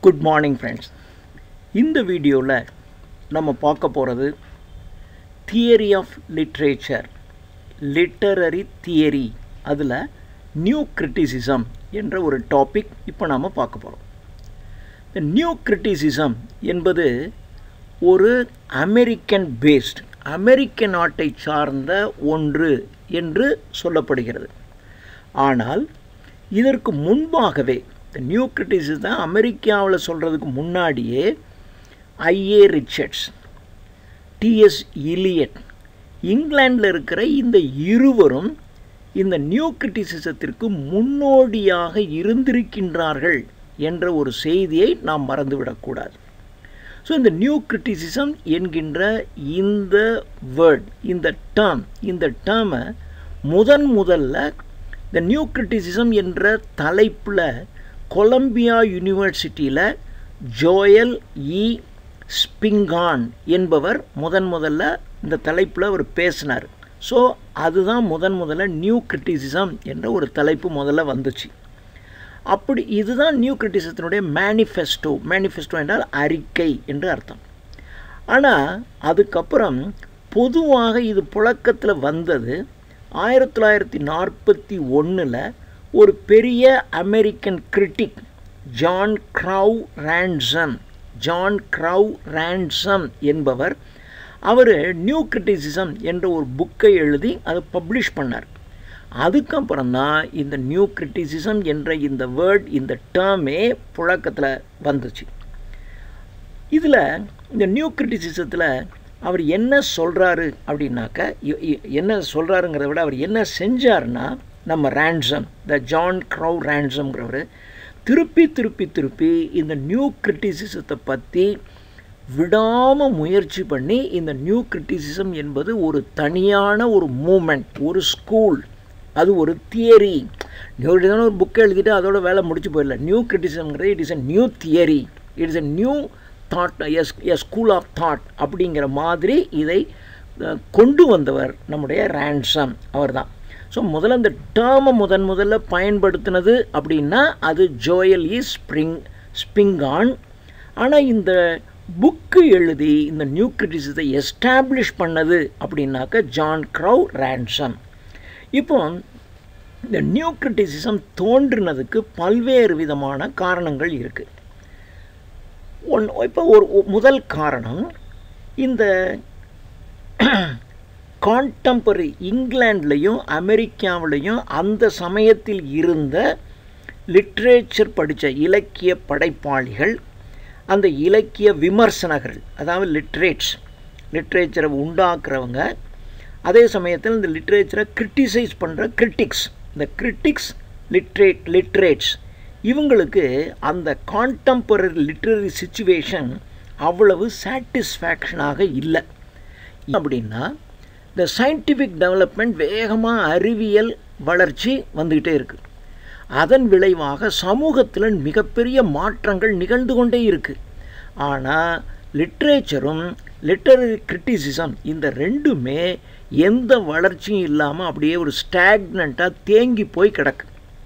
good morning friends இந்த வீடியோவில் நம்ம பார்க்க போகிறது theory of literature literary theory அதில் நியூ கிரிட்டிசிசம் என்ற ஒரு டாபிக் இப்போ நாம் பார்க்க போகிறோம் இந்த நியூ கிரிட்டிசிசம் என்பது ஒரு அமெரிக்கன் பேஸ்ட் அமெரிக்க நாட்டை சார்ந்த ஒன்று என்று சொல்லப்படுகிறது ஆனால் இதற்கு முன்பாகவே இந்த நியூ கிரிட்டிசிசம் அமெரிக்காவில் சொல்கிறதுக்கு முன்னாடியே ஐஏ ரிச்சர்ட்ஸ் டிஎஸ் இலியட் இங்கிலாண்டில் இருக்கிற இந்த இருவரும் இந்த நியூ கிரிட்டிசிசத்திற்கு முன்னோடியாக இருந்திருக்கின்றார்கள் என்ற ஒரு செய்தியை நாம் மறந்துவிடக்கூடாது ஸோ இந்த நியூ கிரிட்டிசிசம் என்கின்ற இந்த வேர்ட் இந்த டேர்ம் இந்த டேர்மை முதன் முதல்ல இந்த நியூ கிரிட்டிசிசம் என்ற தலைப்பில் கொலம்பியா யூனிவர்சிட்டியில் ஜோயல் இ ஸ்பிங்கான் என்பவர் முதன் முதல்ல இந்த தலைப்பில் அவர் பேசினார் ஸோ அதுதான் முதன் முதல்ல நியூ கிரிட்டிசிசம் என்ற ஒரு தலைப்பு முதல்ல வந்துச்சு அப்படி இதுதான் நியூ கிரிட்டிசத்தினுடைய மேனிஃபெஸ்டோ மேனிஃபெஸ்டோ என்றால் அறிக்கை என்று அர்த்தம் ஆனால் அதுக்கப்புறம் பொதுவாக இது புழக்கத்தில் வந்தது ஆயிரத்தி தொள்ளாயிரத்தி நாற்பத்தி ஒன்றில் ஒரு பெரிய American critic John Crowe Ransom John Crowe Ransom என்பவர் அவர் நியூ கிரிட்டிசிசம் என்ற ஒரு புக்கை எழுதி அதை பப்ளிஷ் பண்ணார் அதுக்கப்புறம் தான் இந்த நியூ கிரிட்டிசிசம் என்ற இந்த வேர்ட் இந்த டேர்மே புழக்கத்தில் வந்துச்சு இதில் இந்த நியூ கிரிட்டிசிசத்தில் அவர் என்ன சொல்கிறாரு அப்படின்னாக்க என்ன சொல்கிறாருங்கிறத விட அவர் என்ன செஞ்சார்னா நம்ம ரேண்ட்சம் த ஜான் க்ரவ் ரேண்ட்சம்ங்கிறவர் திருப்பி திருப்பி திருப்பி இந்த நியூ கிரிட்டிசிசத்தை பற்றி விடாமல் முயற்சி பண்ணி இந்த நியூ கிரிட்டிசிசம் என்பது ஒரு தனியான ஒரு மூமெண்ட் ஒரு ஸ்கூல் அது ஒரு தியரி நியூ ஒரு புக்கை எழுதிட்டு அதோட வேலை முடிச்சு போயிடல நியூ கிரிட்டிசிசம்ங்கிறது it is a new theory it is a new thought as a school of thought அப்படிங்கிற மாதிரி இதை கொண்டு வந்தவர் நம்முடைய ரேண்ட்சம் அவர் தான் ஸோ முதல்ல இந்த டேர்மை முதன் முதல்ல பயன்படுத்தினது அப்படின்னா அது ஜோயல் இ ஸ்ப்ரிங் ஸ்பிங்கான் ஆனால் இந்த புக்கு எழுதி இந்த நியூ கிரிட்டிசிசத்தை எஸ்டாப்ளிஷ் பண்ணது அப்படின்னாக்க ஜான் க்ரவ் ரேண்ட்சம் இப்போ இந்த நியூ கிரிட்டிசிசம் தோன்றினதுக்கு பல்வேறு விதமான காரணங்கள் இருக்குது ஒன் இப்போ ஒரு முதல் காரணம் இந்த கான்டம்பரரி இங்கிலாண்ட்லேயும் அமெரிக்காவிலையும் அந்த சமயத்தில் இருந்த லிட்ரேச்சர் படித்த இலக்கிய படைப்பாளிகள் அந்த இலக்கிய விமர்சனர்கள் அதாவது லிட்ரேட்ஸ் லிட்ரேச்சரை உண்டாக்குறவங்க அதே சமயத்தில் இந்த லிட்ரேச்சரை கிரிட்டிசைஸ் பண்ணுற கிரிட்டிக்ஸ் இந்த கிரிட்டிக்ஸ் லிட்ரேட் லிட்ரேட்ஸ் இவங்களுக்கு அந்த கான்டம்பரரி லிட்ரரி சுச்சுவேஷன் அவ்வளவு சாட்டிஸ்ஃபேக்ஷனாக இல்லை அப்படின்னா இந்த சயின்டிஃபிக் டெவலப்மெண்ட் வேகமாக அறிவியல் வளர்ச்சி வந்துக்கிட்டே இருக்குது அதன் விளைவாக சமூகத்தில் மிகப்பெரிய மாற்றங்கள் நிகழ்ந்து கொண்டே இருக்குது ஆனால் லிட்ரேச்சரும் லிட்டரரி கிரிட்டிசிசம் இந்த ரெண்டுமே எந்த வளர்ச்சியும் இல்லாமல் அப்படியே ஒரு ஸ்டாக்னண்ட்டாக தேங்கி போய் கிடக்கு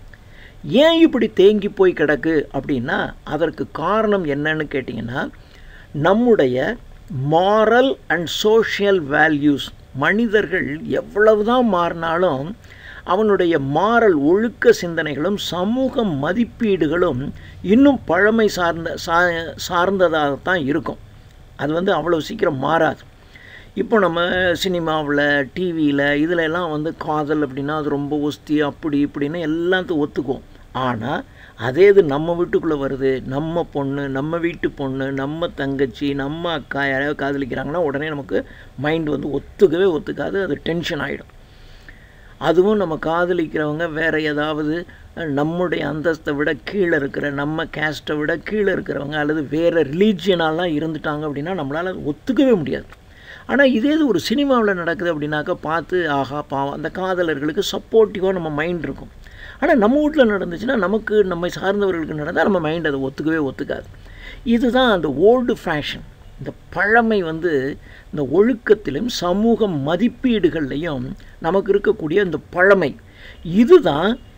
ஏன் இப்படி தேங்கி போய் கிடக்கு அப்படின்னா அதற்கு காரணம் என்னன்னு கேட்டிங்கன்னா நம்முடைய மாரல் அண்ட் சோஷியல் வேல்யூஸ் மனிதர்கள் எவ்வளவு தான் மாறினாலும் அவனுடைய மாறல் ஒழுக்க சிந்தனைகளும் சமூக மதிப்பீடுகளும் இன்னும் பழமை சார்ந்த சா சார்ந்ததாகத்தான் இருக்கும் அது வந்து அவ்வளோ சீக்கிரம் மாறாது இப்போ நம்ம சினிமாவில் டிவியில் இதில் எல்லாம் வந்து காதல் அப்படின்னா அது ரொம்ப ஒஸ்தி அப்படி இப்படின்னு எல்லாத்தையும் ஒத்துக்குவோம் ஆனால் அதே இது நம்ம வீட்டுக்குள்ளே வருது நம்ம பொண்ணு நம்ம வீட்டு பொண்ணு நம்ம தங்கச்சி நம்ம அக்கா யாராவது காதலிக்கிறாங்கன்னா உடனே நமக்கு மைண்ட் வந்து ஒத்துக்கவே ஒத்துக்காது அது டென்ஷன் ஆகிடும் அதுவும் நம்ம காதலிக்கிறவங்க வேறு ஏதாவது நம்முடைய அந்தஸ்தை விட கீழே இருக்கிற நம்ம கேஸ்ட்டை விட கீழே இருக்கிறவங்க அல்லது வேறு ரிலீஜியனாலாம் இருந்துட்டாங்க அப்படின்னா நம்மளால் அது ஒத்துக்கவே முடியாது ஆனால் இதே இது ஒரு சினிமாவில் நடக்குது அப்படின்னாக்கா பார்த்து ஆஹா பாவம் அந்த காதலர்களுக்கு சப்போர்ட்டிவாக நம்ம மைண்ட் இருக்கும் ஆனால் நம்ம வீட்டில் நடந்துச்சுன்னா நமக்கு நம்மை சார்ந்தவர்களுக்கு நடந்தால் நம்ம மைண்ட் அதை ஒத்துக்கவே ஒத்துக்காது இதுதான் அந்த ஓல்டு ஃபேஷன் இந்த பழமை வந்து இந்த ஒழுக்கத்திலும் சமூக மதிப்பீடுகள்லையும் நமக்கு இருக்கக்கூடிய இந்த பழமை இதுதான்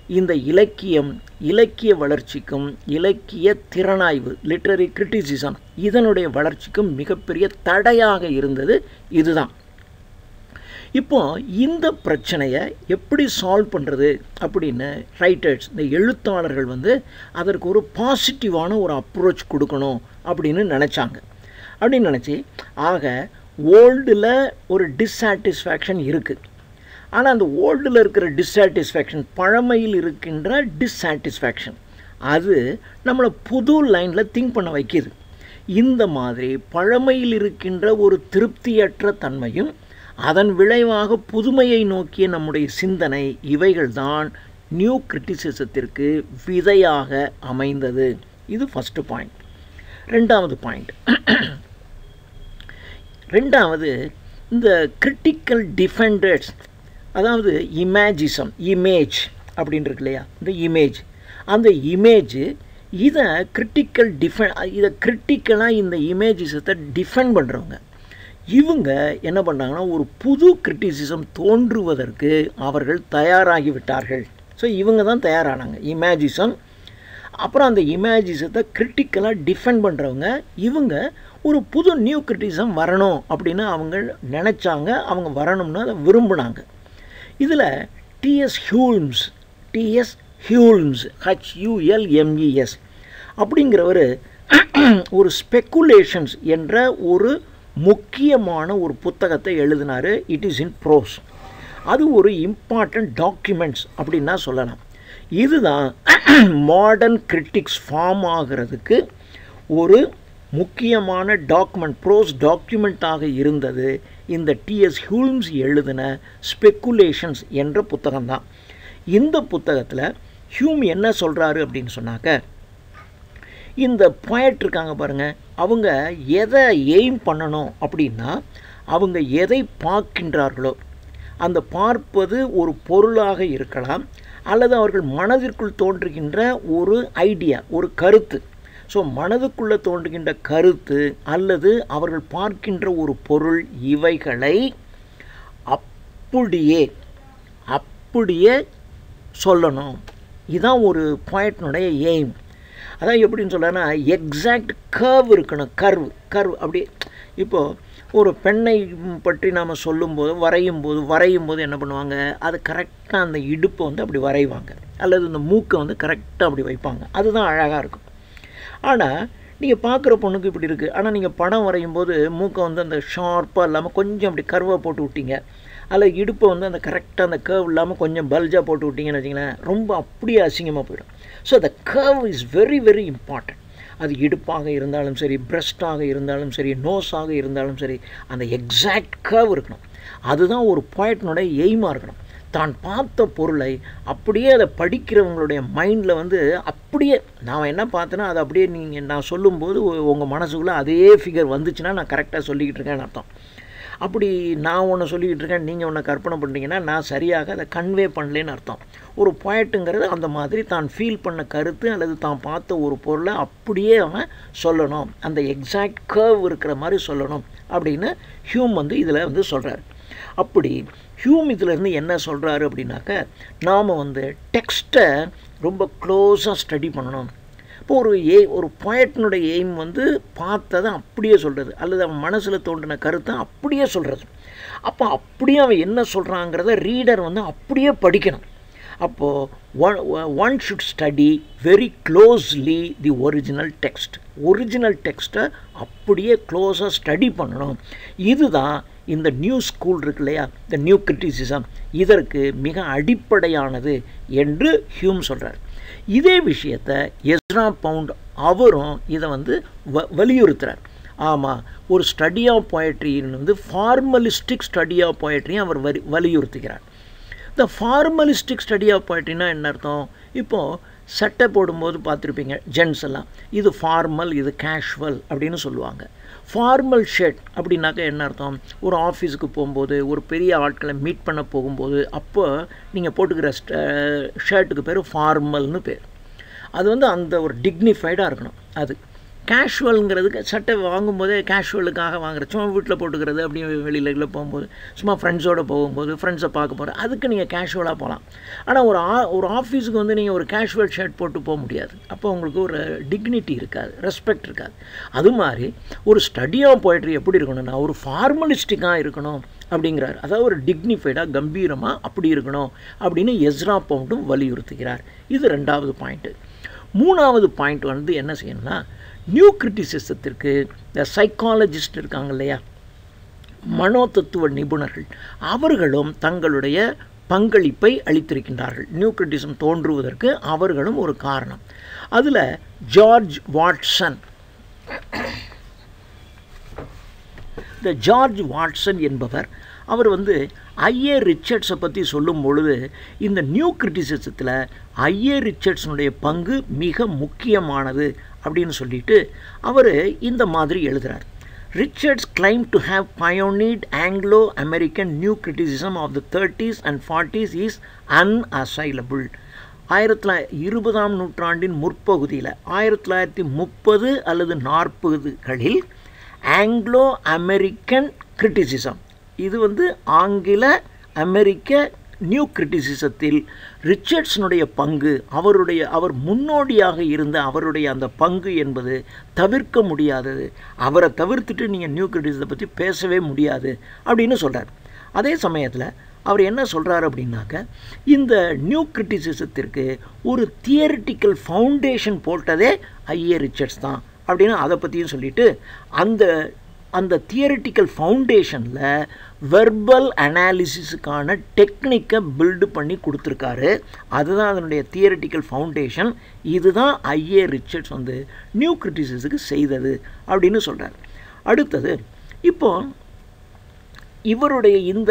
இந்த இலக்கியம் இலக்கிய வளர்ச்சிக்கும் இலக்கிய திறனாய்வு லிட்ரரி கிரிட்டிசிசம் இதனுடைய வளர்ச்சிக்கும் மிகப்பெரிய தடையாக இருந்தது இதுதான் இப்போ இந்த பிரச்சனையை எப்படி சால்வ் பண்ணுறது அப்படின்னு ரைட்டர்ஸ் இந்த எழுத்தாளர்கள் வந்து அதற்கு ஒரு பாசிட்டிவான ஒரு அப்ரோச் கொடுக்கணும் அப்படின்னு நினச்சாங்க அப்படின்னு நினச்சி ஆக ஓல்டில் ஒரு டிஸ்சாட்டிஸ்ஃபேக்ஷன் இருக்குது ஆனால் அந்த ஓல்டில் இருக்கிற டிஸ்சாட்டிஸ்ஃபேக்ஷன் பழமையில் இருக்கின்ற டிஸ்சாட்டிஸ்ஃபேக்ஷன் அது நம்மளை புது லைனில் திங்க் பண்ண வைக்கிது இந்த மாதிரி பழமையில் இருக்கின்ற ஒரு திருப்தியற்ற தன்மையும் அதன் விளைவாக புதுமையை நோக்கிய நம்முடைய சிந்தனை இவைகள்தான் நியூ கிரிட்டிசிசத்திற்கு விதையாக அமைந்தது இது ஃபஸ்ட்டு பாயிண்ட் ரெண்டாவது பாயிண்ட் ரெண்டாவது இந்த கிரிட்டிக்கல் டிஃபெண்டர்ஸ் அதாவது இமேஜிசம் இமேஜ் அப்படின்னு இருக்கு இல்லையா இந்த இமேஜ் அந்த இமேஜ் இதை கிரிட்டிக்கல் டிஃபென் இதை கிரிட்டிக்கலாக இந்த இமேஜிசத்தை டிஃபெண்ட் பண்ணுறவங்க இவங்க என்ன பண்ணாங்கன்னா ஒரு புது கிரிட்டிசிசம் தோன்றுவதற்கு அவர்கள் தயாராகி விட்டார்கள் ஸோ இவங்க தான் தயாரானாங்க இமேஜிசம் அப்புறம் அந்த இமேஜிசத்தை கிரிட்டிக்கலாக டிஃபெண்ட் பண்ணுறவங்க இவங்க ஒரு புது நியூ கிரிட்டிசம் வரணும் அப்படின்னு அவங்க நினச்சாங்க அவங்க வரணும்னு அதை விரும்பினாங்க இதில் டிஎஸ் ஹியூல்ம்ஸ் டிஎஸ் ஹியூல்ம்ஸ் ஹச்யூஎல்எம்இஎஸ் அப்படிங்கிறவர் ஒரு ஸ்பெக்குலேஷன்ஸ் என்ற ஒரு முக்கியமான ஒரு புத்தகத்தை எழுதினார் இட் இஸ் இன் ப்ரோஸ் அது ஒரு இம்பார்ட்டண்ட் டாக்குமெண்ட்ஸ் அப்படின்னா சொல்லலாம் இதுதான் மாடர்ன் கிரிட்டிக்ஸ் ஃபார்ம் ஆகிறதுக்கு ஒரு முக்கியமான டாக்குமெண்ட் ப்ரோஸ் டாக்குமெண்ட்டாக இருந்தது இந்த டிஎஸ் ஹியூல்ம்ஸ் எழுதின ஸ்பெக்குலேஷன்ஸ் என்ற புத்தகம்தான் இந்த புத்தகத்தில் ஹியூம் என்ன சொல்கிறாரு அப்படின்னு சொன்னாக்க இந்த பாயட் இருக்காங்க பாருங்கள் அவங்க எதை எய்ம் பண்ணணும் அப்படின்னா அவங்க எதை பார்க்கின்றார்களோ அந்த பார்ப்பது ஒரு பொருளாக இருக்கலாம் அல்லது அவர்கள் மனதிற்குள் தோன்றுகின்ற ஒரு ஐடியா ஒரு கருத்து ஸோ மனதுக்குள்ளே தோன்றுகின்ற கருத்து அல்லது அவர்கள் பார்க்கின்ற ஒரு பொருள் இவைகளை அப்படியே அப்படியே சொல்லணும் இதுதான் ஒரு பாயிண்ட்னுடைய எய்ம் அதான் எப்படின்னு சொல்லனா எக்ஸாக்ட் கர்வ் இருக்கணும் கர்வ் கர்வ் அப்படி இப்போது ஒரு பெண்ணை பற்றி நாம் சொல்லும்போது வரையும் போது வரையும் போது என்ன பண்ணுவாங்க அது கரெக்டாக அந்த இடுப்பை வந்து அப்படி வரைவாங்க அல்லது இந்த மூக்கை வந்து கரெக்டாக அப்படி வைப்பாங்க அதுதான் அழகாக இருக்கும் ஆனால் நீங்கள் பார்க்குற பொண்ணுக்கு இப்படி இருக்குது ஆனால் நீங்கள் படம் வரையும் போது மூக்கை வந்து அந்த ஷார்ப்பாக இல்லாமல் கொஞ்சம் அப்படி கர்வாக போட்டு விட்டீங்க அதில் இடுப்பை வந்து அந்த கரெக்டாக அந்த கர்வ் இல்லாமல் கொஞ்சம் பல்ஜாக போட்டு விட்டிங்கன்னு வச்சிங்களேன் ரொம்ப அப்படியே அசிங்கமாக போயிடும் so the curve is very very important அது இடுப்பாக இருந்தாலும் சரி பிரஸ்டாக இருந்தாலும் சரி நோஸாக இருந்தாலும் சரி அந்த எக்ஸாக்ட் கர்வ் இருக்கணும் அதுதான் ஒரு பாயிண்ட்னுடைய எய்மாக இருக்கணும் தான் பார்த்த பொருளை அப்படியே அதை படிக்கிறவங்களுடைய மைண்டில் வந்து அப்படியே நான் என்ன பார்த்தேன்னா அதை அப்படியே நீங்கள் நான் சொல்லும்போது உங்கள் மனசுக்குள்ளே அதே ஃபிகர் வந்துச்சுன்னா நான் கரெக்டாக சொல்லிக்கிட்டு இருக்கேன்னு அர்த்தம் அப்படி நான் ஒன்று சொல்லிக்கிட்டு இருக்கேன் நீங்கள் ஒன்று கற்பனை பண்ணுறீங்கன்னா நான் சரியாக அதை கன்வே பண்ணலேன்னு அர்த்தம் ஒரு பாயிண்ட்டுங்கிறது அந்த மாதிரி தான் ஃபீல் பண்ண கருத்து அல்லது தான் பார்த்த ஒரு பொருளை அப்படியே அவன் சொல்லணும் அந்த எக்ஸாக்ட் கர்வ் இருக்கிற மாதிரி சொல்லணும் அப்படின்னு ஹியூம் வந்து இதில் வந்து சொல்கிறார் அப்படி ஹியூம் இதிலேருந்து என்ன சொல்கிறாரு அப்படின்னாக்க நாம் வந்து டெக்ஸ்ட்டை ரொம்ப க்ளோஸாக ஸ்டடி பண்ணணும் இப்போ ஒரு ஏ ஒரு பாயிண்ட்னுடைய எய்ம் வந்து பார்த்ததை அப்படியே சொல்கிறது அல்லது அவன் மனசில் தோன்றின கருத்தை அப்படியே சொல்கிறது அப்போ அப்படியே அவன் என்ன சொல்கிறாங்கிறத ரீடர் வந்து அப்படியே படிக்கணும் அப்போது one one should study very closely the original text original டெக்ஸ்ட்டை அப்படியே க்ளோஸாக ஸ்டடி பண்ணணும் இதுதான் இந்த நியூ ஸ்கூல் இருக்கு இல்லையா இந்த நியூ கிரிட்டிசிசம் இதற்கு மிக அடிப்படையானது என்று ஹியூம் சொல்கிறார் இதே விஷயத்தை எஸ்ரா பவுண்ட் அவரும் இதை வந்து வ வலியுறுத்துகிறார் ஆமாம் ஒரு ஸ்டடி ஆஃப் போயட்ரின்னு வந்து ஃபார்மலிஸ்டிக் ஸ்டடி ஆஃப் போயட்ரியும் அவர் வரி வலியுறுத்துகிறார் இந்த ஃபார்மலிஸ்டிக் ஸ்டடி ஆஃப் போயட்ரினா என்ன அர்த்தம் இப்போது சட்டை போடும்போது பார்த்துருப்பீங்க ஜென்ஸ் எல்லாம் இது ஃபார்மல் இது கேஷுவல் அப்படின்னு சொல்லுவாங்க ஃபார்மல் ஷர்ட் அப்படின்னாக்கா என்ன அர்த்தம் ஒரு ஆஃபீஸுக்கு போகும்போது ஒரு பெரிய ஆட்களை மீட் பண்ண போகும்போது அப்போ நீங்கள் போட்டுக்கிற ஷர்ட்டுக்கு பேர் ஃபார்மல்னு பேர் அது வந்து அந்த ஒரு டிக்னிஃபைடாக இருக்கணும் அது கேஷுவலுங்கிறதுக்கு சட்டை வாங்கும்போதே கேஷுவலுக்காக வாங்குற சும்மா வீட்டில் போட்டுக்கிறது அப்படியே வெளியில் வெளியில் போகும்போது சும்மா ஃப்ரெண்ட்ஸோடு போகும்போது ஃப்ரெண்ட்ஸை பார்க்க போகிற அதுக்கு நீங்கள் கேஷுவலாக போகலாம் ஆனால் ஒரு ஆ ஒரு ஆஃபீஸுக்கு வந்து நீங்கள் ஒரு கேஷுவல் ஷர்ட் போட்டு போக முடியாது அப்போ உங்களுக்கு ஒரு டிக்னிட்டி இருக்காது ரெஸ்பெக்ட் இருக்காது அது மாதிரி ஒரு ஸ்டடி ஆஃப் போய்ட்ரி எப்படி இருக்கணும்னா ஒரு ஃபார்மலிஸ்டிக்காக இருக்கணும் அப்படிங்கிறார் அதாவது ஒரு டிக்னிஃபைடாக கம்பீரமாக அப்படி இருக்கணும் அப்படின்னு எஸ்ரா பவுண்டும் வலியுறுத்துகிறார் இது ரெண்டாவது பாயிண்ட்டு மூணாவது பாயிண்ட் வந்து என்ன செய்யணும்னா நியூ கிரிட்டிசிசத்திற்கு இந்த சைக்காலஜிஸ்ட் இருக்காங்க இல்லையா மனோதத்துவ நிபுணர்கள் அவர்களும் தங்களுடைய பங்களிப்பை அளித்திருக்கின்றார்கள் நியூ கிரிட்டிசம் தோன்றுவதற்கு அவர்களும் ஒரு காரணம் அதில் ஜார்ஜ் வாட்சன் இந்த ஜார்ஜ் வாட்சன் என்பவர் அவர் வந்து ஐஏ ரிச்சர்ட்ஸை பற்றி சொல்லும் பொழுது இந்த நியூ கிரிட்டிசிசத்தில் ஐஏ ரிச்சர்ட்ஸனுடைய பங்கு மிக முக்கியமானது அப்படின்னு சொல்லிட்டு அவர் இந்த மாதிரி எழுதுகிறார் Richards claim to have pioneered Anglo American new criticism of the thirties and forties is unassailable ஆயிரத்தி தொள்ளாயிரத்தி இருபதாம் நூற்றாண்டின் முற்பகுதியில் ஆயிரத்தி தொள்ளாயிரத்தி முப்பது அல்லது நாற்பதுகளில் ஆங்கிலோ அமெரிக்கன் கிரிட்டிசிசம் இது வந்து ஆங்கில அமெரிக்க நியூ கிரிட்டிசிசத்தில் ரிச்சர்ட்ஸனுடைய பங்கு அவருடைய அவர் முன்னோடியாக இருந்த அவருடைய அந்த பங்கு என்பது தவிர்க்க முடியாதது அவரை தவிர்த்துட்டு நீங்கள் நியூ கிரிட்டிசிசத்தை பற்றி பேசவே முடியாது அப்படின்னு சொல்கிறார் அதே சமயத்தில் அவர் என்ன சொல்கிறார் அப்படின்னாக்க இந்த நியூ கிரிட்டிசிசத்திற்கு ஒரு தியரிட்டிக்கல் ஃபவுண்டேஷன் போட்டதே ஐஏ ரிச்சர்ட்ஸ் தான் அப்படின்னு அதை பற்றியும் சொல்லிட்டு அந்த அந்த தியரிட்டிக்கல் ஃபவுண்டேஷனில் வெர்பல் அனாலிசிஸுக்கான டெக்னிக்கை பில்டு பண்ணி கொடுத்துருக்காரு அதுதான் அதனுடைய தியரிட்டிக்கல் ஃபவுண்டேஷன் இதுதான் ஐஏ ரிச்சர்ட்ஸ் வந்து நியூ கிரிட்டிசிஸுக்கு செய்தது அப்படின்னு சொல்கிறார் அடுத்தது இப்போ இவருடைய இந்த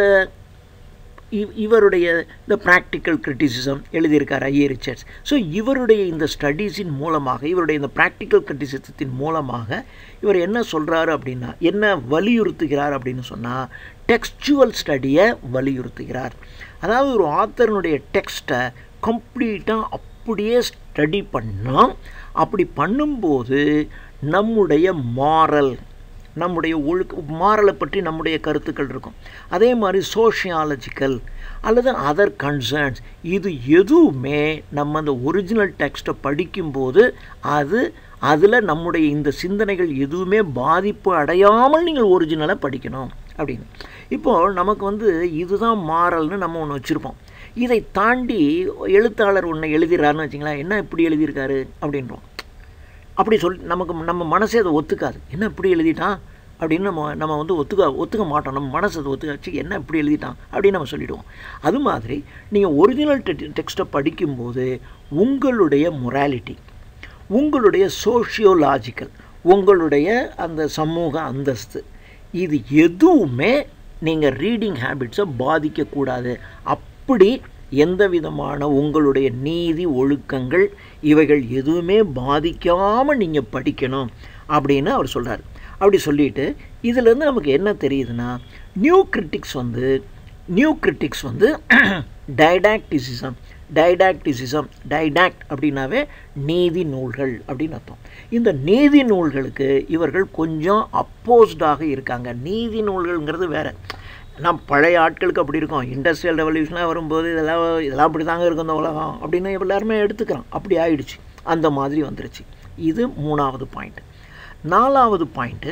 இவருடைய இந்த ப்ராக்டிக்கல் கிரிட்டிசிசம் எழுதியிருக்கார் ஐஏ ரிச்சர்ட்ஸ் ஸோ இவருடைய இந்த ஸ்டடீஸின் மூலமாக இவருடைய இந்த ப்ராக்டிக்கல் கிரிட்டிசிசத்தின் மூலமாக இவர் என்ன சொல்கிறாரு அப்படின்னா என்ன வலியுறுத்துகிறார் அப்படின்னு சொன்னால் டெக்ஸ்டுவல் ஸ்டடியை வலியுறுத்துகிறார் அதாவது ஒரு ஆத்தரனுடைய டெக்ஸ்ட்டை கம்ப்ளீட்டாக அப்படியே ஸ்டடி பண்ணால் அப்படி பண்ணும்போது நம்முடைய மாரல் நம்முடைய ஒழுக்க மாரலை பற்றி நம்முடைய கருத்துக்கள் இருக்கும் அதே மாதிரி சோஷியாலஜிக்கல் அல்லது அதர் கன்சர்ன்ஸ் இது எதுவுமே நம்ம அந்த ஒரிஜினல் டெக்ஸ்ட்டை படிக்கும்போது அது அதில் நம்முடைய இந்த சிந்தனைகள் எதுவுமே பாதிப்பு அடையாமல் நீங்கள் ஒரிஜினலை படிக்கணும் அப்படின்னு இப்போது நமக்கு வந்து இதுதான் மாறல்னு நம்ம ஒன்று வச்சுருப்போம் இதை தாண்டி எழுத்தாளர் ஒன்று எழுதிடுறாருன்னு வச்சிங்களேன் என்ன இப்படி எழுதியிருக்காரு அப்படின்றோம் அப்படி சொல் நமக்கு நம்ம மனசே அதை ஒத்துக்காது என்ன இப்படி எழுதிட்டான் அப்படின்னு நம்ம நம்ம வந்து ஒத்துக்க ஒத்துக்க மாட்டோம் நம்ம மனசு அதை ஒத்துக்காச்சு என்ன இப்படி எழுதிட்டான் அப்படின்னு நம்ம சொல்லிவிடுவோம் அது மாதிரி நீங்கள் ஒரிஜினல் டெக்ஸ்ட்டை படிக்கும்போது உங்களுடைய மொராலிட்டி உங்களுடைய சோஷியோலாஜிக்கல் உங்களுடைய அந்த சமூக அந்தஸ்து இது எதுவுமே நீங்கள் ரீடிங் ஹேபிட்ஸை பாதிக்கக்கூடாது அப்படி எந்த விதமான உங்களுடைய நீதி ஒழுக்கங்கள் இவைகள் எதுவுமே பாதிக்காமல் நீங்கள் படிக்கணும் அப்படின்னு அவர் சொல்கிறார் அப்படி சொல்லிட்டு இதிலேருந்து நமக்கு என்ன தெரியுதுன்னா நியூ கிரிட்டிக்ஸ் வந்து நியூ கிரிட்டிக்ஸ் வந்து டைடாக்டிசிசம் டைடாக்டிசிசம் டைடாக்ட் அப்படின்னாவே நீதி நூல்கள் அப்படின்னு அர்த்தம் இந்த நீதி நூல்களுக்கு இவர்கள் கொஞ்சம் அப்போஸ்டாக இருக்காங்க நீதி நூல்கள்ங்கிறது வேறு நாம் பழைய ஆட்களுக்கு அப்படி இருக்கும் இண்டஸ்ட்ரியல் ரெவல்யூஷனாக வரும்போது இதெல்லாம் இதெல்லாம் அப்படி தாங்க இருக்கும் இந்த உலகம் அப்படின்னு எல்லாருமே எடுத்துக்கிறோம் அப்படி ஆயிடுச்சு அந்த மாதிரி வந்துருச்சு இது மூணாவது பாயிண்ட் நாலாவது பாயிண்ட்டு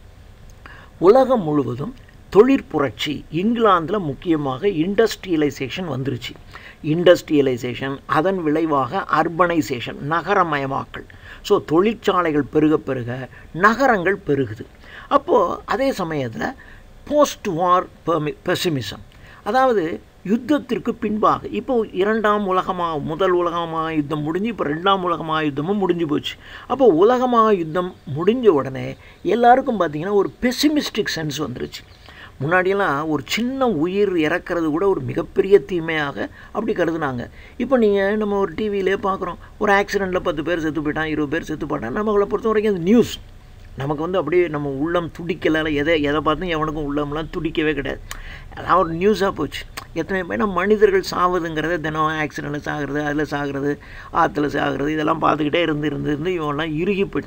உலகம் முழுவதும் தொழிற்புரட்சி இங்கிலாந்தில் முக்கியமாக இண்டஸ்ட்ரியலைசேஷன் வந்துருச்சு இண்டஸ்ட்ரியலைசேஷன் அதன் விளைவாக அர்பனைசேஷன் நகரமயமாக்கல் ஸோ தொழிற்சாலைகள் பெருக பெருக நகரங்கள் பெருகுது அப்போது அதே சமயத்தில் போஸ்ட் வார் பெர்மி பெசிமிசம் அதாவது யுத்தத்திற்கு பின்பாக இப்போ இரண்டாம் உலகமா முதல் உலகமா யுத்தம் முடிஞ்சு இப்போ ரெண்டாம் உலகமா யுத்தமும் முடிஞ்சு போச்சு அப்போ உலகமா யுத்தம் முடிஞ்ச உடனே எல்லாருக்கும் பார்த்திங்கன்னா ஒரு பெசிமிஸ்டிக் சென்ஸ் வந்துருச்சு முன்னாடியெல்லாம் ஒரு சின்ன உயிர் இறக்கிறது கூட ஒரு மிகப்பெரிய தீமையாக அப்படி கருதுனாங்க இப்போ நீங்கள் நம்ம ஒரு டிவியிலே பார்க்குறோம் ஒரு ஆக்சிடெண்ட்டில் பத்து பேர் செத்து போயிட்டான் இருபது பேர் செத்து போட்டான் நம்மளை பொறுத்த வரைக்கும் அது நியூஸ் நமக்கு வந்து அப்படியே நம்ம உள்ளம் துடிக்கல எதை எதை பார்த்தும் எவனுக்கும் உள்ளம்லாம் துடிக்கவே கிடையாது அதெல்லாம் ஒரு நியூஸாக போச்சு எத்தனை பேர் மனிதர்கள் சாவதுங்கிறத தினம் ஆக்சிடெண்ட்டில் சாகிறது அதில் சாகிறது ஆற்றுல சாகிறது இதெல்லாம் பார்த்துக்கிட்டே இருந்து இருந்து இருந்து இவன்லாம் இறுகி போயிட்டான்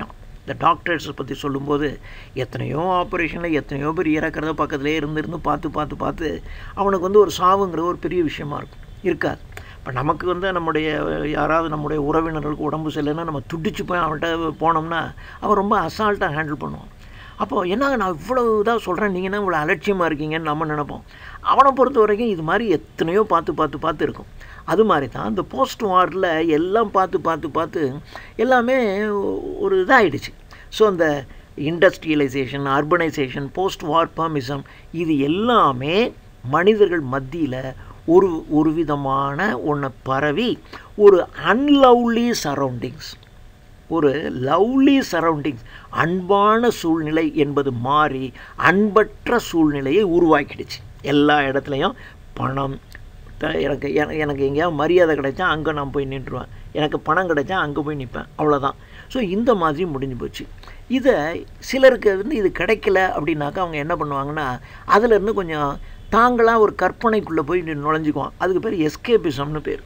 இந்த டாக்டர்ஸை பற்றி சொல்லும்போது எத்தனையோ ஆப்ரேஷனில் எத்தனையோ பேர் இறக்கிறத பக்கத்துலேயே இருந்து இருந்து பார்த்து பார்த்து பார்த்து அவனுக்கு வந்து ஒரு சாவுங்கிற ஒரு பெரிய விஷயமா இருக்கும் இருக்காது இப்போ நமக்கு வந்து நம்முடைய யாராவது நம்முடைய உறவினர்களுக்கு உடம்பு சரியில்லைன்னா நம்ம துடிச்சு போய் அவன்கிட்ட போனோம்னா அவன் ரொம்ப அசால்ட்டாக ஹேண்டில் பண்ணுவான் அப்போது என்னங்க நான் இவ்வளோ இதாக சொல்கிறேன் நீங்கள் என்ன இவ்வளோ அலட்சியமாக இருக்கீங்கன்னு நம்ம நினைப்போம் அவனை பொறுத்த வரைக்கும் இது மாதிரி எத்தனையோ பார்த்து பார்த்து பார்த்து இருக்கும் அது மாதிரி தான் இந்த போஸ்ட் வாரில் எல்லாம் பார்த்து பார்த்து பார்த்து எல்லாமே ஒரு இதாகிடுச்சு ஸோ அந்த இண்டஸ்ட்ரியலைசேஷன் அர்பனைசேஷன் போஸ்ட் வார் பர்மிசம் இது எல்லாமே மனிதர்கள் மத்தியில் ஒரு ஒரு விதமான ஒன்றை பரவி ஒரு அன்லவ்லி சரௌண்டிங்ஸ் ஒரு லவ்லி சரௌண்டிங்ஸ் அன்பான சூழ்நிலை என்பது மாறி அன்பற்ற சூழ்நிலையை உருவாக்கிடுச்சு எல்லா இடத்துலையும் பணம் எனக்கு எனக்கு எங்கேயாவது மரியாதை கிடைச்சா அங்கே நான் போய் நின்றுவேன் எனக்கு பணம் கிடைச்சா அங்கே போய் நிற்பேன் அவ்வளோதான் ஸோ இந்த மாதிரி முடிஞ்சு போச்சு இதை சிலருக்கு வந்து இது கிடைக்கல அப்படின்னாக்கா அவங்க என்ன பண்ணுவாங்கன்னா அதிலேருந்து கொஞ்சம் தாங்களாக ஒரு கற்பனைக்குள்ளே போய் நுழைஞ்சிக்குவான் அதுக்கு பேர் எஸ்கேபிசம்னு பேர்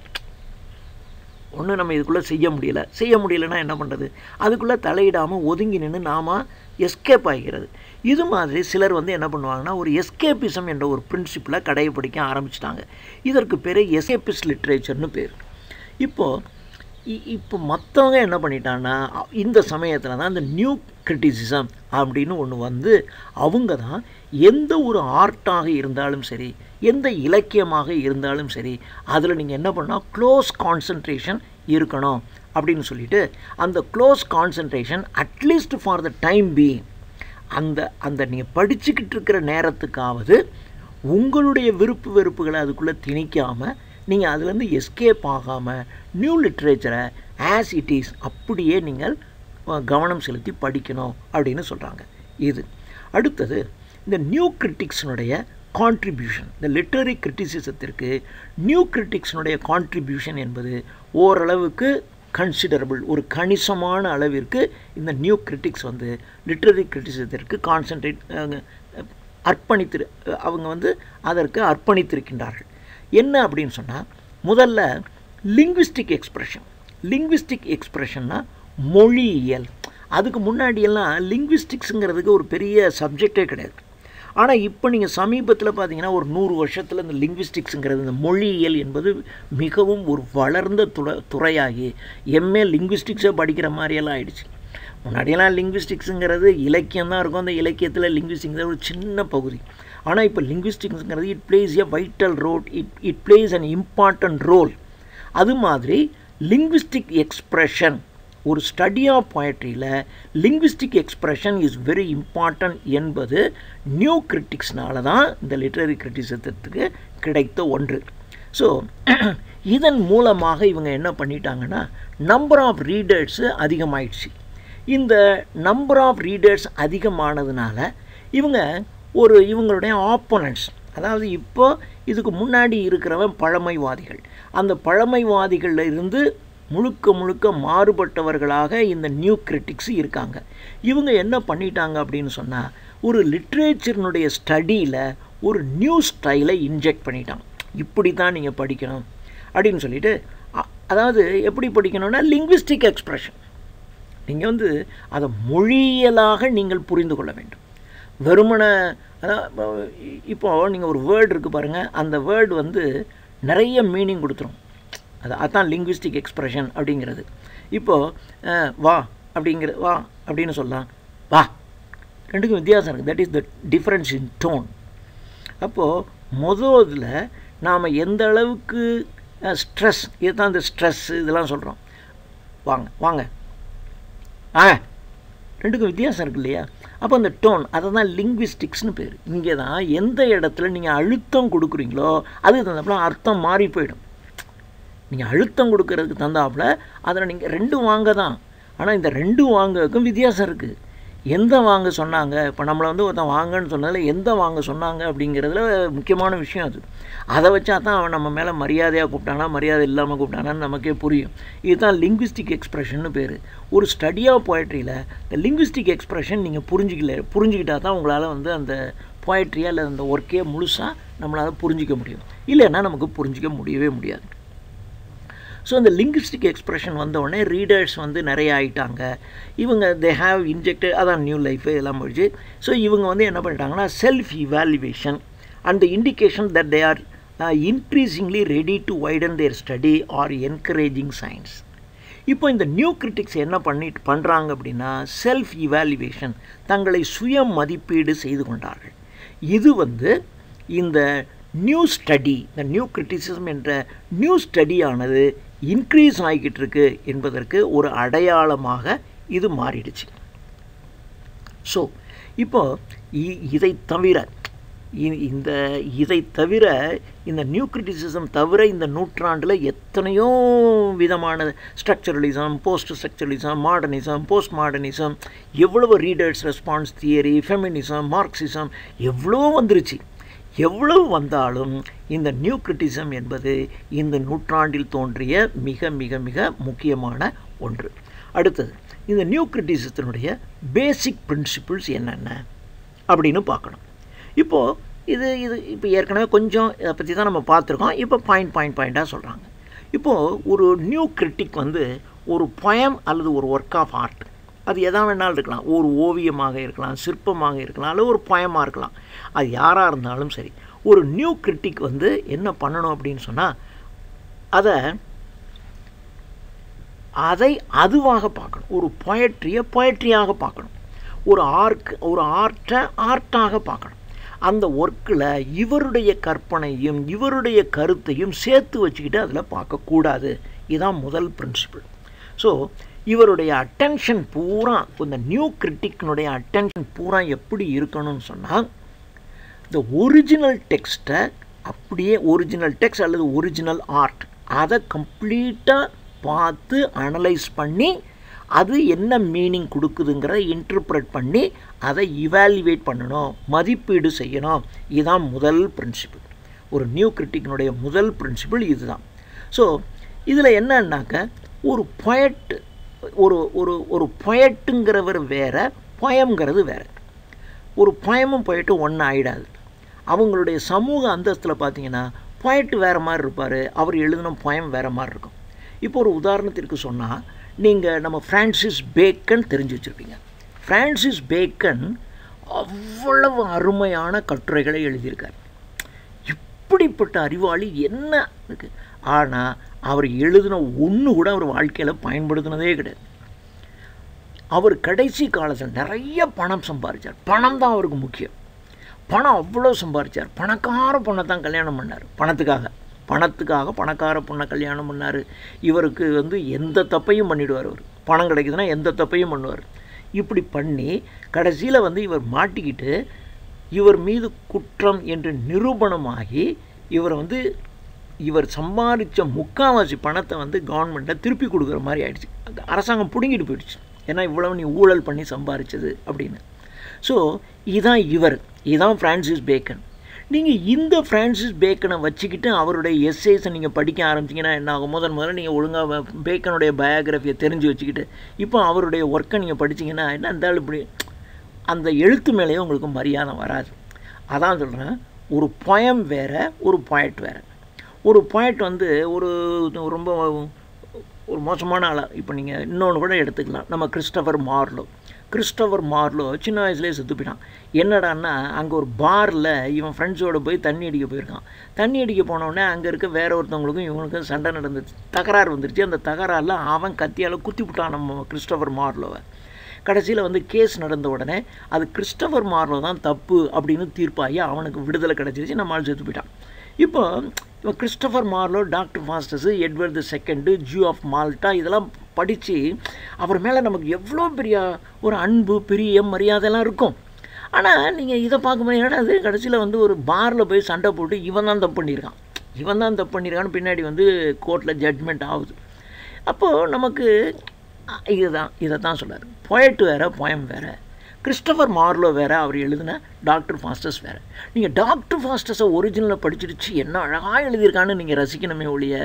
ஒன்றும் நம்ம இதுக்குள்ளே செய்ய முடியல செய்ய முடியலன்னா என்ன பண்ணுறது அதுக்குள்ளே தலையிடாமல் ஒதுங்கி நின்று நாம் எஸ்கேப் ஆகிறது இது மாதிரி சிலர் வந்து என்ன பண்ணுவாங்கன்னா ஒரு எஸ்கேபிசம் என்ற ஒரு பிரின்சிப்பில் கடைபிடிக்க ஆரம்பிச்சிட்டாங்க இதற்கு பேர் எஸ்கேபிஸ் லிட்ரேச்சர்னு பேர் இப்போது இப்போ மற்றவங்க என்ன பண்ணிட்டாங்கன்னா இந்த சமயத்தில் தான் இந்த நியூ கிரிட்டிசிசம் அப்படின்னு ஒன்று வந்து அவங்க தான் எந்த ஒரு ஆர்ட்டாக இருந்தாலும் சரி எந்த இலக்கியமாக இருந்தாலும் சரி அதில் நீங்கள் என்ன பண்ணால் க்ளோஸ் கான்சன்ட்ரேஷன் இருக்கணும் அப்படின்னு சொல்லிட்டு அந்த close concentration at least for the time being அந்த அந்த நீங்கள் படிச்சுக்கிட்டு இருக்கிற நேரத்துக்காவது உங்களுடைய விருப்பு வெறுப்புகளை அதுக்குள்ளே திணிக்காமல் நீங்கள் அதுலேருந்து எஸ்கேப் ஆகாமல் நியூ லிட்ரேச்சரை ஆஸ் இட் இஸ் அப்படியே நீங்கள் கவனம் செலுத்தி படிக்கணும் அப்படின்னு சொல்கிறாங்க இது அடுத்தது இந்த நியூ கிரிட்டிக்ஸினுடைய கான்ட்ரிபியூஷன் இந்த லிட்டரரி கிரிட்டிசிசத்திற்கு நியூ கிரிட்டிக்ஸினுடைய கான்ட்ரிபியூஷன் என்பது ஓரளவுக்கு கன்சிடரபிள் ஒரு கணிசமான அளவிற்கு இந்த நியூ கிரிட்டிக்ஸ் வந்து லிட்ரரி கிரிட்டிசிசத்திற்கு கான்சன்ட்ரேட் அர்ப்பணித்திரு அவங்க வந்து அதற்கு அர்ப்பணித்திருக்கின்றார்கள் என்ன அப்படின்னு சொன்னால் முதல்ல லிங்விஸ்டிக் எக்ஸ்ப்ரெஷன் லிங்விஸ்டிக் எக்ஸ்ப்ரெஷன்னா மொழியியல் அதுக்கு முன்னாடியெல்லாம் லிங்விஸ்டிக்ஸுங்கிறதுக்கு ஒரு பெரிய சப்ஜெக்டே கிடையாது ஆனால் இப்போ நீங்கள் சமீபத்தில் பார்த்தீங்கன்னா ஒரு நூறு வருஷத்தில் இந்த லிங்விஸ்டிக்ஸுங்கிறது இந்த மொழியியல் என்பது மிகவும் ஒரு வளர்ந்த துறை துறையாகி எம்ஏ லிங்விஸ்டிக்ஸை படிக்கிற மாதிரியெல்லாம் ஆயிடுச்சு முன்னாடியெல்லாம் லிங்விஸ்டிக்ஸுங்கிறது இலக்கியம் தான் இருக்கும் அந்த இலக்கியத்தில் லிங்விஸ்டிக்ஸ் ஒரு சின்ன பகுதி ஆனால் இப்போ லிங்விஸ்டிக்ஸுங்கிறது it plays a vital role it it plays an important role அது மாதிரி லிங்விஸ்டிக் எக்ஸ்ப்ரெஷன் ஒரு ஸ்டடி ஆஃப் பொயட்ரியில் linguistic expression is very important என்பது நியூ கிரிட்டிக்ஸ்னால தான் இந்த லிட்ரரி கிரிட்டிசிசத்துக்கு கிடைத்த ஒன்று ஸோ இதன் மூலமாக இவங்க என்ன பண்ணிட்டாங்கன்னா நம்பர் ஆஃப் ரீடர்ஸு அதிகமாயிடுச்சு இந்த நம்பர் ஆஃப் ரீடர்ஸ் அதிகமானதுனால இவங்க ஒரு இவங்களுடைய ஆப்போனன்ட்ஸ் அதாவது இப்போ இதுக்கு முன்னாடி இருக்கிறவன் பழமைவாதிகள் அந்த பழமைவாதிகளில் இருந்து முழுக்க முழுக்க மாறுபட்டவர்களாக இந்த நியூ கிரிட்டிக்ஸ் இருக்காங்க இவங்க என்ன பண்ணிட்டாங்க அப்படின்னு சொன்னால் ஒரு லிட்ரேச்சர்னுடைய ஸ்டடியில் ஒரு நியூ ஸ்டைலை இன்ஜெக்ட் பண்ணிட்டாங்க இப்படி தான் நீங்கள் படிக்கணும் அப்படின்னு சொல்லிட்டு அதாவது எப்படி படிக்கணும்னா லிங்விஸ்டிக் எக்ஸ்ப்ரெஷன் நீங்கள் வந்து அதை மொழியலாக நீங்கள் புரிந்து கொள்ள வேண்டும் வெறுமனை அதான் இப்போது நீங்கள் ஒரு வேர்டு இருக்குது பாருங்கள் அந்த வேர்டு வந்து நிறைய மீனிங் கொடுத்துரும் அது அதான் லிங்விஸ்டிக் எக்ஸ்ப்ரெஷன் அப்படிங்கிறது இப்போது வா அப்படிங்கிற வா அப்படின்னு சொல்லலாம் வா ரெண்டுக்கும் வித்தியாசம் இருக்குது that is the difference in tone அப்போது முதல்ல நாம் எந்த அளவுக்கு ஸ்ட்ரெஸ் இதுதான் இந்த ஸ்ட்ரெஸ் இதெல்லாம் சொல்கிறோம் வாங்க வாங்க ஆ ரெண்டுக்கும் வித்தியாசம் இருக்கு இல்லையா அப்போ அந்த டோன் அதை தான் லிங்விஸ்டிக்ஸ்னு பேர் இங்கே தான் எந்த இடத்துல நீங்கள் அழுத்தம் கொடுக்குறீங்களோ அதுக்கு தகுந்தாப்புல அர்த்தம் மாறி போயிடும் நீங்கள் அழுத்தம் கொடுக்கறதுக்கு தந்தாப்புல அதில் நீங்கள் ரெண்டு வாங்க தான் ஆனால் இந்த ரெண்டு வாங்கக்கும் வித்தியாசம் இருக்குது எந்த வாங்க சொன்னாங்க இப்போ நம்மளை வந்து ஒருத்தன் வாங்கன்னு சொன்னதில் எந்த வாங்க சொன்னாங்க அப்படிங்கிறதுல முக்கியமான விஷயம் அது அதை வச்சா தான் அவன் நம்ம மேலே மரியாதையாக கூப்பிட்டானா மரியாதை இல்லாமல் கூப்பிட்டானான்னு நமக்கே புரியும் இதுதான் லிங்விஸ்டிக் எக்ஸ்ப்ரெஷன் பேர் ஒரு ஸ்டடி ஆஃப் போய்ட்ரியில் இந்த லிங்விஸ்டிக் எக்ஸ்ப்ரெஷன் நீங்கள் புரிஞ்சிக்கல புரிஞ்சுக்கிட்டா தான் உங்களால் வந்து அந்த போய்ட்ரியாக இல்லை அந்த ஒர்க்கே முழுசாக நம்மளால் புரிஞ்சிக்க முடியும் இல்லைன்னா நமக்கு புரிஞ்சிக்க முடியவே முடியாது ஸோ அந்த லிங்குஸ்டிக் எக்ஸ்பிரஷன் வந்தவுடனே ரீடர்ஸ் வந்து நிறைய ஆயிட்டாங்க இவங்க தே ஹாவ் இன்ஜெக்டட் அதான் நியூ லைஃப் எல்லாம் முடிச்சு ஸோ இவங்க வந்து என்ன பண்ணிட்டாங்கன்னா self evaluation and the indication that they are increasingly ready to widen their study or encouraging science இப்போ இந்த நியூ கிரிட்டிக்ஸ் என்ன பண்ணிட்டு பண்ணுறாங்க அப்படின்னா செல்ஃப் இவாலுவேஷன் தங்களை சுய மதிப்பீடு செய்து கொண்டார்கள் இது வந்து இந்த நியூ ஸ்டடி இந்த நியூ கிரிட்டிசிசம் என்ற நியூ ஸ்டடியானது இன்க்ரீஸ் ஆகிக்கிட்டு இருக்கு என்பதற்கு ஒரு அடையாளமாக இது மாறிடுச்சு ஸோ இப்போ இ- இதை தவிர இ- இந்த இதை தவிர இந்த நியூ கிரிட்டிசிசம் தவிர இந்த நூற்றாண்டில் எத்தனையோ விதமான structuralism post structuralism modernism post modernism எவ்வளவு readers response theory feminism Marxism எவ்வளோ வந்துருச்சு எவ்வளவு வந்தாலும் இந்த நியூ கிரிட்டிசம் என்பது இந்த நூற்றாண்டில் தோன்றிய மிக மிக மிக முக்கியமான ஒன்று அடுத்தது இந்த நியூ கிரிட்டிசத்தினுடைய பேசிக் பிரின்சிபிள்ஸ் என்னென்ன அப்படின்னு பார்க்கணும் இப்போது இது இது இப்போ ஏற்கனவே கொஞ்சம் இதை பற்றி தான் நம்ம பார்த்துருக்கோம் இப்போ பாயிண்ட் பாயிண்ட் பாயிண்ட்டாக சொல்கிறாங்க இப்போது ஒரு நியூ கிரிட்டிக் வந்து ஒரு poem அல்லது ஒரு ஒர்க் ஆஃப் ஆர்ட் அது எதா வேணாலும் இருக்கலாம் ஒரு ஓவியமாக இருக்கலாம் சிற்பமாக இருக்கலாம் அல்லது ஒரு poem-ஆ இருக்கலாம் அது யாராக இருந்தாலும் சரி ஒரு நியூ கிரிட்டிக் வந்து என்ன பண்ணணும் அப்படின்னு சொன்னால் அதை அதை அதுவாக பார்க்கணும் ஒரு பொயட்ரியை பொயட்ரியாக பார்க்கணும் ஒரு ஆர்க் ஒரு ஆர்ட்டை ஆர்ட்டாக பார்க்கணும் அந்த ஒர்க்கில் இவருடைய கற்பனையும் இவருடைய கருத்தையும் சேர்த்து வச்சுக்கிட்டு அதில் பார்க்கக்கூடாது இதுதான் முதல் பிரின்சிபிள் ஸோ இவருடைய அட்டென்ஷன் பூரா இந்த நியூ கிரிட்டிக்னுடைய அட்டென்ஷன் பூரா எப்படி இருக்கணும்னு சொன்னால் இந்த ஒரிஜினல் டெக்ஸ்ட்டை அப்படியே ஒரிஜினல் டெக்ஸ்ட் அல்லது ஒரிஜினல் ஆர்ட் அதை கம்ப்ளீட்டாக பார்த்து அனலைஸ் பண்ணி அது என்ன மீனிங் கொடுக்குதுங்கிறத இன்டர்பிரட் பண்ணி அதை இவாலுவேட் பண்ணணும் மதிப்பீடு செய்யணும் இதுதான் முதல் பிரின்சிபிள் ஒரு நியூ கிரிட்டிக்கினுடைய முதல் பிரின்சிபிள் இதுதான் ஸோ இதில் என்னன்னாக்க ஒரு பொயட் ஒரு ஒரு ஒரு பொயட்டுங்கிறவர் வேற பொயம்ங்கிறது வேற ஒரு பயமும் பொயட்டும் ஒன்றும் ஆயிடாது அவங்களுடைய சமூக அந்தஸ்தில் பார்த்தீங்கன்னா பொயட்டு வேறு மாதிரி இருப்பார் அவர் எழுதின poem வேறு மாதிரி இருக்கும் இப்போ ஒரு உதாரணத்திற்கு சொன்னால் நீங்கள் நம்ம ஃப்ரான்சிஸ் பேக்கன் தெரிஞ்சு வச்சுருப்பீங்க ஃப்ரான்சிஸ் பேக்கன் அவ்வளவு அருமையான கட்டுரைகளை எழுதியிருக்கார் இப்படிப்பட்ட அறிவாளி என்ன இருக்கு ஆனால் அவர் எழுதின ஒன்று கூட அவர் வாழ்க்கையில் பயன்படுத்தினதே கிடையாது அவர் கடைசி காலத்தில் நிறைய பணம் சம்பாதிச்சார் பணம் தான் அவருக்கு முக்கியம் பணம் அவ்வளோ சம்பாதிச்சார் பணக்கார பொண்ணை தான் கல்யாணம் பண்ணார் பணத்துக்காக பணத்துக்காக பணக்கார பொண்ணை கல்யாணம் பண்ணார் இவருக்கு வந்து எந்த தப்பையும் பண்ணிடுவார் அவர் பணம் கிடைக்குதுன்னா எந்த தப்பையும் பண்ணுவார் இப்படி பண்ணி கடைசியில் வந்து இவர் மாட்டிக்கிட்டு இவர் மீது குற்றம் என்று நிரூபணமாகி இவர் வந்து இவர் சம்பாதிச்ச முக்காவாசி பணத்தை வந்து கவர்மெண்ட்டை திருப்பி கொடுக்குற மாதிரி ஆயிடுச்சு அரசாங்கம் பிடுங்கிட்டு போயிடுச்சு ஏன்னா இவ்வளவு நீ ஊழல் பண்ணி சம்பாதிச்சது அப்படின்னு ஸோ இதான் இவர் இதான் ஃப்ரான்சிஸ் பேக்கன் நீங்கள் இந்த ஃப்ரான்சிஸ் பேக்கனை வச்சுக்கிட்டு அவருடைய எஸ்ஏஸை நீங்கள் படிக்க ஆரம்பிச்சிங்கன்னா என்ன ஆகும் முதன் முதல்ல நீங்கள் ஒழுங்காக பேக்கனுடைய பயோகிராஃபியை தெரிஞ்சு வச்சுக்கிட்டு இப்போ அவருடைய ஒர்க்கை நீங்கள் படிச்சீங்கன்னா என்ன இருந்தாலும் இப்படி அந்த எழுத்து மேலேயே உங்களுக்கு மரியாதை வராது அதான் சொல்கிறேன் ஒரு poem வேற ஒரு poet வேற ஒரு poet வந்து ஒரு ரொம்ப ஒரு மோசமான ஆளாக இப்போ நீங்கள் இன்னொன்று கூட எடுத்துக்கலாம் நம்ம கிறிஸ்டபர் மார்லோ கிறிஸ்டபர் மார்லோ சின்ன வயசுலேயே செத்து போயிட்டான் என்னடான்னா அங்கே ஒரு பாரில் இவன் ஃப்ரெண்ட்ஸோடு போய் தண்ணி அடிக்க போயிருக்கான் தண்ணி அடிக்க போனோடனே அங்கே இருக்க வேற ஒருத்தவங்களுக்கும் இவனுக்கும் சண்டை நடந்துச்சு தகராறு வந்துருச்சு அந்த தகராறில் அவன் கத்தியால் குத்தி விட்டான் நம்ம கிறிஸ்டபர் மார்லோவை கடைசியில் வந்து கேஸ் நடந்த உடனே அது கிறிஸ்டபர் மார்லோ தான் தப்பு அப்படின்னு தீர்ப்பாகி அவனுக்கு விடுதலை கிடச்சிருச்சு நம்ம ஆள் செத்து போயிட்டான் இப்போ இவன் Christopher Marlowe doctor Faustus Edward the second Jew of Malta இதெல்லாம் படித்து அவர் மேலே நமக்கு எவ்வளோ பெரிய ஒரு அன்பு பிரிய மரியாதைலாம் இருக்கும் ஆனால் நீங்கள் இதை பார்க்கும்போது என்னடா அது கடைசியில் வந்து ஒரு பாரில் போய் சண்டை போட்டு இவன் தான் தப்பு பண்ணியிருக்கான் இவன் தான் தப்பு பண்ணியிருக்கான்னு பின்னாடி வந்து கோர்ட்டில் ஜட்மெண்ட் ஆகுது அப்போது நமக்கு அஹ், இதுதான் இதை தான் சொல்றாரு poet வேறு poem வேறு கிறிஸ்டபர் மார்லோ வேறு அவர் எழுதின டாக்டர் ஃபாஸ்டஸ் வேறு நீங்கள் டாக்டர் ஃபாஸ்டஸை ஒரிஜினலை படிச்சிருச்சு என்ன அழகாக எழுதியிருக்கான்னு நீங்கள் ரசிக்கணுமே ஒழிய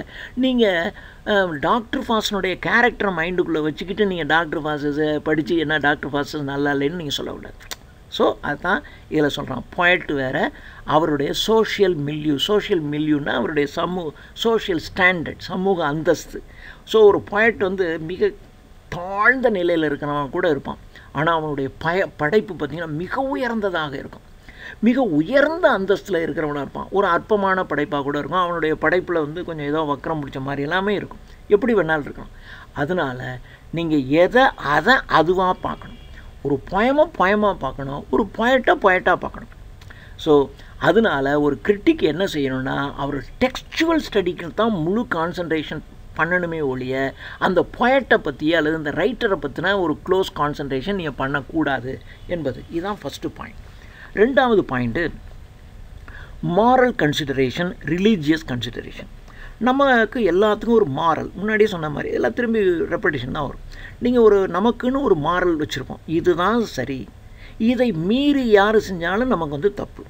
நீங்கள் டாக்டர் ஃபாஸ்டனுடைய கேரக்டரை மைண்டுக்குள்ளே வச்சுக்கிட்டு நீங்கள் டாக்டர் ஃபாஸ்டஸை படித்து என்ன டாக்டர் ஃபாஸ்டஸ் நல்லா இல்லைன்னு நீங்கள் சொல்லக்கூடாது ஸோ அதுதான் இதில் சொல்கிறான் பாயிண்ட் வேறு அவருடைய சோஷியல் மில்யூ சோஷியல் மில்யூன்னா அவருடைய சமூக சோஷியல் ஸ்டாண்டர்ட் சமூக அந்தஸ்து ஸோ ஒரு பாயிண்ட் வந்து மிக தாழ்ந்த நிலையில் இருக்கிறவன் கூட இருப்பான் ஆனால் அவனுடைய பய படைப்பு பார்த்திங்கன்னா மிக உயர்ந்ததாக இருக்கும் மிக உயர்ந்த அந்தஸ்தில் இருக்கிறவனாக இருப்பான் ஒரு அற்பமான படைப்பாக கூட இருக்கும் அவனுடைய படைப்பில் வந்து கொஞ்சம் ஏதோ வக்கரம் பிடிச்ச மாதிரி எல்லாமே இருக்கும் எப்படி வேணாலும் இருக்கலாம் அதனால் நீங்கள் எதை அதை அதுவாக பார்க்கணும் ஒரு பயமாக பயமாக பார்க்கணும் ஒரு பாயிண்ட்டாக பாயிண்ட்டாக பார்க்கணும் ஸோ அதனால் ஒரு கிரிட்டிக் என்ன செய்யணும்னா அவர் டெக்ஸ்டுவல் ஸ்டடிக்கு தான் முழு கான்சன்ட்ரேஷன் பண்ணணுமே ஒழிய அந்த பொயட்டை பற்றி அல்லது அந்த ரைட்டரை பற்றின ஒரு க்ளோஸ் கான்சன்ட்ரேஷன் நீங்கள் பண்ணக்கூடாது என்பது இதுதான் ஃபஸ்ட்டு பாயிண்ட் ரெண்டாவது point moral consideration religious consideration நமக்கு எல்லாத்துக்கும் ஒரு மாரல் முன்னாடியே சொன்ன மாதிரி எல்லாம் திரும்பி ரெப்படேஷன் தான் வரும் நீங்கள் ஒரு நமக்குன்னு ஒரு மாரல் வச்சுருப்போம் இதுதான் சரி இதை மீறி யார் செஞ்சாலும் நமக்கு வந்து தப்பு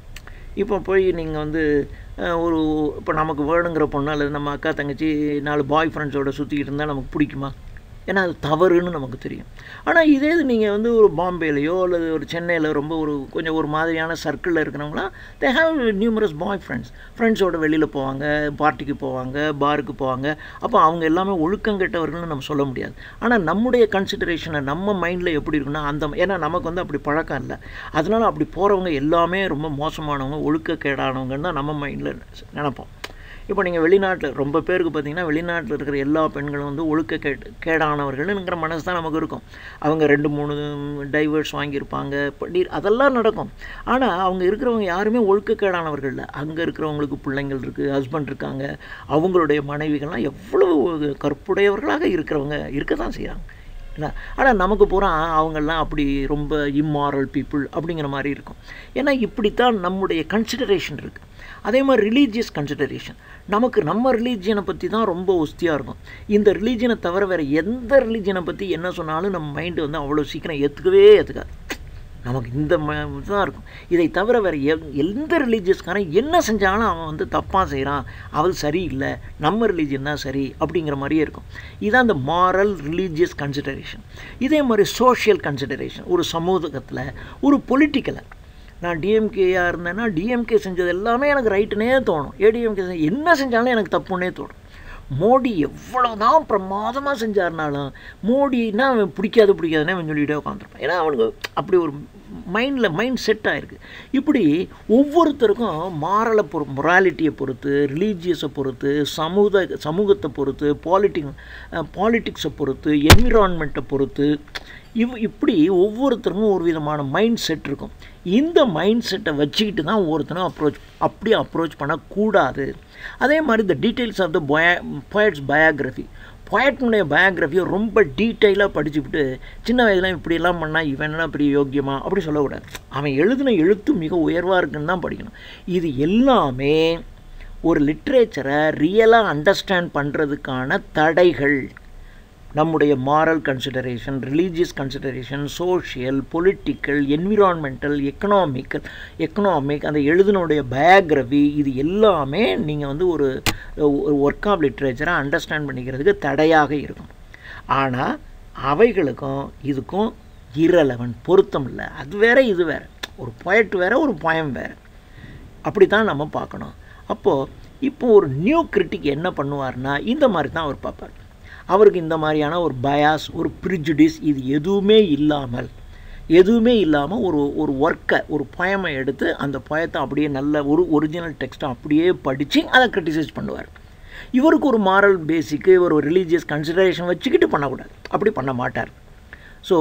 இப்போ போய் நீங்கள் வந்து ஒரு இப்போ நமக்கு வேணுங்கிற பொண்ணு அல்லது நம்ம அக்கா தங்கச்சி நாலு பாய் ஃப்ரெண்ட்ஸோட சுற்றிக்கிட்டு இருந்தால் நமக்கு பிடிக்குமா ஏன்னா அது தவறுன்னு நமக்கு தெரியும் ஆனால் இதே இது நீங்கள் வந்து ஒரு பாம்பேலையோ அல்லது ஒரு சென்னையில் ரொம்ப ஒரு கொஞ்சம் ஒரு மாதிரியான சர்க்கிளில் இருக்கிறவங்களாம் they have numerous boy friends ஃப்ரெண்ட்ஸோட வெளியில் போவாங்க பார்ட்டிக்கு போவாங்க பாருக்கு போவாங்க அப்போ அவங்க எல்லாமே ஒழுக்கம் கெட்டவர்கள்னு நம்ம சொல்ல முடியாது ஆனால் நம்முடைய கன்சிடரேஷனை நம்ம மைண்டில் எப்படி இருக்குன்னா அந்த ஏன்னா நமக்கு வந்து அப்படி பழக்கம் இல்லை அதனால் அப்படி போகிறவங்க எல்லாமே ரொம்ப மோசமானவங்க ஒழுக்கக்கேடானவங்கன்னு தான் நம்ம மைண்டில் நினப்போம் இப்போ நீங்கள் வெளிநாட்டில் ரொம்ப பேருக்கு பார்த்தீங்கன்னா வெளிநாட்டில் இருக்கிற எல்லா பெண்களும் வந்து ஒழுக்க கே கேடானவர்கள்ங்கிற மனசு தான் நமக்கு இருக்கும் அவங்க ரெண்டு மூணு டைவர்ஸ் வாங்கியிருப்பாங்க படி அதெல்லாம் நடக்கும் ஆனால் அவங்க இருக்கிறவங்க யாருமே ஒழுக்கக்கேடானவர்கள் இல்லை அங்கே இருக்கிறவங்களுக்கு பிள்ளைங்கள் இருக்குது ஹஸ்பண்ட் இருக்காங்க அவங்களுடைய மனைவிகள்லாம் எவ்வளவு கற்புடையவர்களாக இருக்கிறவங்க இருக்க தான் செய்கிறாங்க இல்லை ஆனால் நமக்கு பூரா அவங்கெல்லாம் அப்படி ரொம்ப இம்மாரல் பீப்புள் அப்படிங்கிற மாதிரி இருக்கும் ஏன்னா இப்படித்தான் நம்முடைய கன்சிடரேஷன் இருக்குது அதே மாதிரி ரிலீஜியஸ் கன்சிடரேஷன் நமக்கு நம்ம ரிலீஜியனை பற்றி தான் ரொம்ப ஒஸ்தியாக இருக்கும் இந்த ரிலீஜியனை தவிர வேறு எந்த ரிலீஜியனை பற்றி என்ன சொன்னாலும் நம்ம மைண்டு வந்து அவ்வளோ சீக்கிரம் ஏற்றுக்கவே ஏற்றுக்காது நமக்கு இந்த தான் இருக்கும் இதை தவிர வேறு எந்த ரிலீஜியஸ்காரன் என்ன செஞ்சாலும் அவன் வந்து தப்பாக செய்கிறான் அவள் சரியில்லை நம்ம ரிலீஜியன் தான் சரி அப்படிங்கிற மாதிரியே இருக்கும் இதுதான் இந்த மாரல் ரிலீஜியஸ் கன்சிடரேஷன் இதே மாதிரி சோஷியல் கன்சிடரேஷன் ஒரு சமூகத்தில் ஒரு பொலிட்டிக்கலை நான் டிஎம்கேயாக இருந்தேன்னா டிஎம்கே செஞ்சது எல்லாமே எனக்கு ரைட்டுனே தோணும் ஏடிஎம்கே என்ன செஞ்சாலும் எனக்கு தப்புன்னே தோணும் மோடி எவ்வளோ தான் பிரமாதமாக செஞ்சார்னாலும் மோடினா அவன் பிடிக்காது பிடிக்காதுன்னு அவன் சொல்லிகிட்டே உட்காந்துருப்பான் ஏன்னா அவனுக்கு அப்படி ஒரு மைண்டில் மைண்ட் செட் ஆகிருக்கு இப்படி ஒவ்வொருத்தருக்கும் மாரலை பொறு மொராலிட்டியை பொறுத்து ரிலீஜியஸை பொறுத்து சமூக சமூகத்தை பொறுத்து பாலிட்டிக் பாலிட்டிக்ஸை பொறுத்து என்விரான்மெண்ட்டை பொறுத்து இவ் இப்படி ஒவ்வொருத்தருக்கும் ஒரு விதமான மைண்ட் செட் இருக்கும் இந்த மைண்ட் செட்டை வச்சுக்கிட்டு தான் ஒவ்வொருத்தரும் அப்ரோச் அப்படியே அப்ரோச் பண்ணக்கூடாது அதே மாதிரி இந்த டீட்டெயில்ஸ் ஆஃப் த பய போயட்ஸ் பயோக்ராஃபி போயட்னுடைய பயோக்ராஃபியை ரொம்ப டீட்டெயிலாக படிச்சுவிட்டு சின்ன வயதில் இப்படியெல்லாம் பண்ணால் இவன்லாம் இப்படி யோக்கியமா அப்படி சொல்லக்கூடாது அவன் எழுதின எழுத்து மிக உயர்வாக இருக்குன்னு தான் படிக்கணும் இது எல்லாமே ஒரு லிட்ரேச்சரை ரியலாக அண்டர்ஸ்டாண்ட் பண்ணுறதுக்கான தடைகள் நம்முடைய moral consideration religious consideration social political environmental economical economic அந்த எழுதினுடைய பயோக்ரஃபி இது எல்லாமே நீங்கள் வந்து ஒரு ஒரு ஒர்க் ஆஃப் லிட்ரேச்சரை அண்டர்ஸ்டாண்ட் பண்ணிக்கிறதுக்கு தடையாக இருக்கும் ஆனால் அவைகளுக்கும் இதுக்கும் இரலவன் பொருத்தம் இல்லை அது வேற இது வேறு ஒரு பொயட் வேறு ஒரு பயம் வேறு அப்படி தான் நம்ம பார்க்கணும் அப்போது இப்போ ஒரு நியூ கிரிட்டிக் என்ன பண்ணுவார்னா இந்த மாதிரி தான் அவர் பார்ப்பார் அவருக்கு இந்த மாதிரியான ஒரு பயாஸ் ஒரு ப்ரிஜுடிஸ் இது எதுவுமே இல்லாமல் எதுவுமே இல்லாமல் ஒரு ஒரு ஒர்க்கை ஒரு பயமை எடுத்து அந்த பயத்தை அப்படியே நல்ல ஒரு ஒரிஜினல் டெக்ஸ்ட்டை அப்படியே படித்து அதை கிரிட்டிசைஸ் பண்ணுவார் இவருக்கு ஒரு மாரல் பேசிக்கு ஒரு ரிலீஜியஸ் கன்சிடரேஷன் வச்சுக்கிட்டு பண்ணக்கூடாது அப்படி பண்ண மாட்டார் ஸோ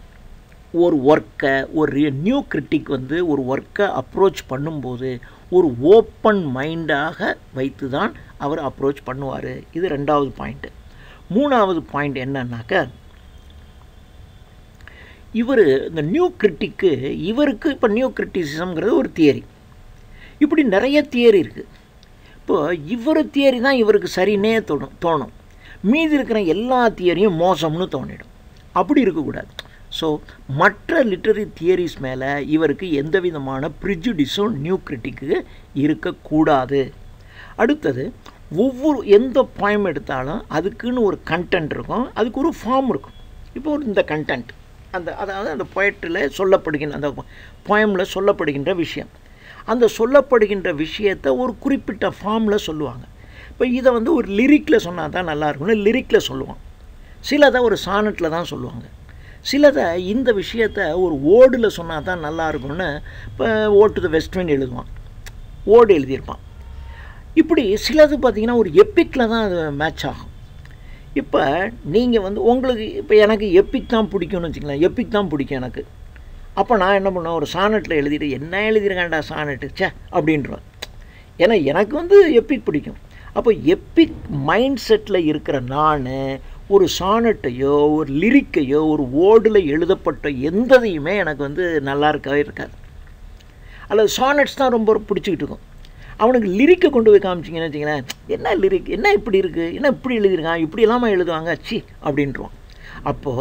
ஒரு ஒர்க்கை ஒரு நியூ கிரிட்டிக் வந்து ஒரு ஒர்க்கை அப்ரோச் பண்ணும்போது ஒரு ஓப்பன் மைண்டாக வைத்து தான் அவர் அப்ரோச் பண்ணுவார் இது ரெண்டாவது பாயிண்ட்டு மூணாவது பாயிண்ட் என்னன்னாக்க இவர் இந்த நியூ கிரிட்டிக்கு இவருக்கு இப்போ நியூ கிரிட்டிசிசம்ங்கிறது ஒரு தியரி இப்படி நிறைய தியரி இருக்குது இப்போ இவர் தியரி தான் இவருக்கு சரின்னே தோணும் தோணும் மீதி இருக்கிற எல்லா தியரியும் மோசம்னு தோணிடும் அப்படி இருக்கக்கூடாது ஸோ மற்ற லிட்டரி தியரிஸ் மேலே இவருக்கு எந்த விதமான ப்ரிஜுடிஸும் நியூ கிரிட்டிக்கு இருக்கக்கூடாது அடுத்தது ஒவ்வொரு எந்த பாயம் எடுத்தாலும் அதுக்குன்னு ஒரு கண்டென்ட் இருக்கும் அதுக்கு ஒரு ஃபார்ம் இருக்கும் இப்போ ஒரு இந்த கண்டென்ட் அந்த அதாவது அந்த பொயட்டில் சொல்லப்படுகின்ற அந்த போயமில் சொல்லப்படுகின்ற விஷயம் அந்த சொல்லப்படுகின்ற விஷயத்தை ஒரு குறிப்பிட்ட ஃபார்மில் சொல்லுவாங்க இப்போ இதை வந்து ஒரு லிரிக்கில் சொன்னால் தான் நல்லா இருக்கும்னு லிரிக்கில் சொல்லுவான் சிலதை ஒரு சானட்டில் தான் சொல்லுவாங்க சிலதை இந்த விஷயத்தை ஒரு ஓடில் சொன்னால் தான் நல்லா இருக்கும்னு இப்போ ஓட்டு த வெஸ்ட்மெண்ட் எழுதுவான் ஓடு எழுதியிருப்பான் இப்படி சிலது பார்த்திங்கன்னா ஒரு எப்பிக்கில் தான் அது மேட்ச் ஆகும் இப்போ நீங்கள் வந்து உங்களுக்கு இப்போ எனக்கு எப்பிக் தான் பிடிக்கும்னு வச்சுக்கலாம் எப்பிக் தான் பிடிக்கும் எனக்கு அப்போ நான் என்ன பண்ணேன் ஒரு சானட்டில் எழுதிட்டு என்ன எழுதிருக்கேன்டா சானட்டு சே அப்படின்றேன் ஏன்னா எனக்கு வந்து எப்பிக் பிடிக்கும் அப்போ எப்பிக் மைண்ட் செட்டில் இருக்கிற நான் ஒரு சானட்டையோ ஒரு லிரிக்கையோ ஒரு ஓடில் எழுதப்பட்ட எந்ததையுமே எனக்கு வந்து நல்லா இருக்கவே இருக்காது அல்லது சானட்ஸ் தான் ரொம்ப பிடிச்சிக்கிட்டு இருக்கும் அவனுக்கு லிரிக்கை கொண்டு போய் காமிச்சிங்கன்னு வச்சிங்களேன் என்ன லிரிக் என்ன இப்படி இருக்குது என்ன இப்படி எழுதியிருக்கான் இப்படி இல்லாமல் எழுதுவாங்க சி அப்படின்ட்டுருவான் அப்போது